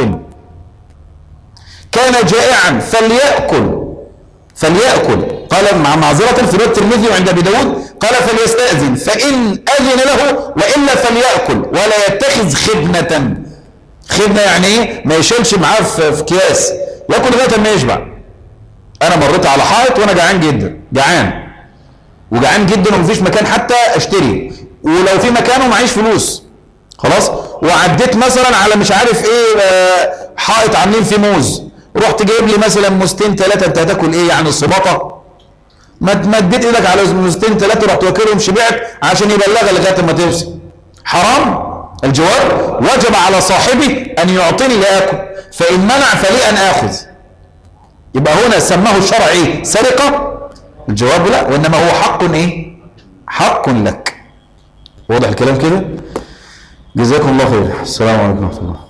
كان جائعا فليأكل فليأكل قال مع معذرة في رواية الترمذي وعند أبي داود قال فليستأذن فإن أذن له وإلا فليأكل ولا يتخذ خدمة خدمة يعني إيه ما يشيلش معاه في في أكياس ياكل لغاية ما يشبع أنا مريت على حائط وأنا جعان جدا جعان وجعان جدا ومفيش مكان حتى اشتري ولو في مكان ومعيش فلوس خلاص وعديت مثلا على مش عارف ايه آه، حائط عاملين فيه موز رحت جايب لي مثلا موزتين ثلاثه انت هتاكل ايه يعني الصباطه ما ما اديت ايدك على موزتين ثلاثه رحت واكلهم شبعت عشان يبلغ لغايه ما توصل حرام الجواب وجب على صاحبي ان يعطيني لاكل فان منع فلي ان اخذ يبقى هنا سماه الشرع ايه سرقه الجواب لا وانما هو حق ايه حق لك واضح الكلام كده جزاكم الله خير السلام عليكم ورحمه الله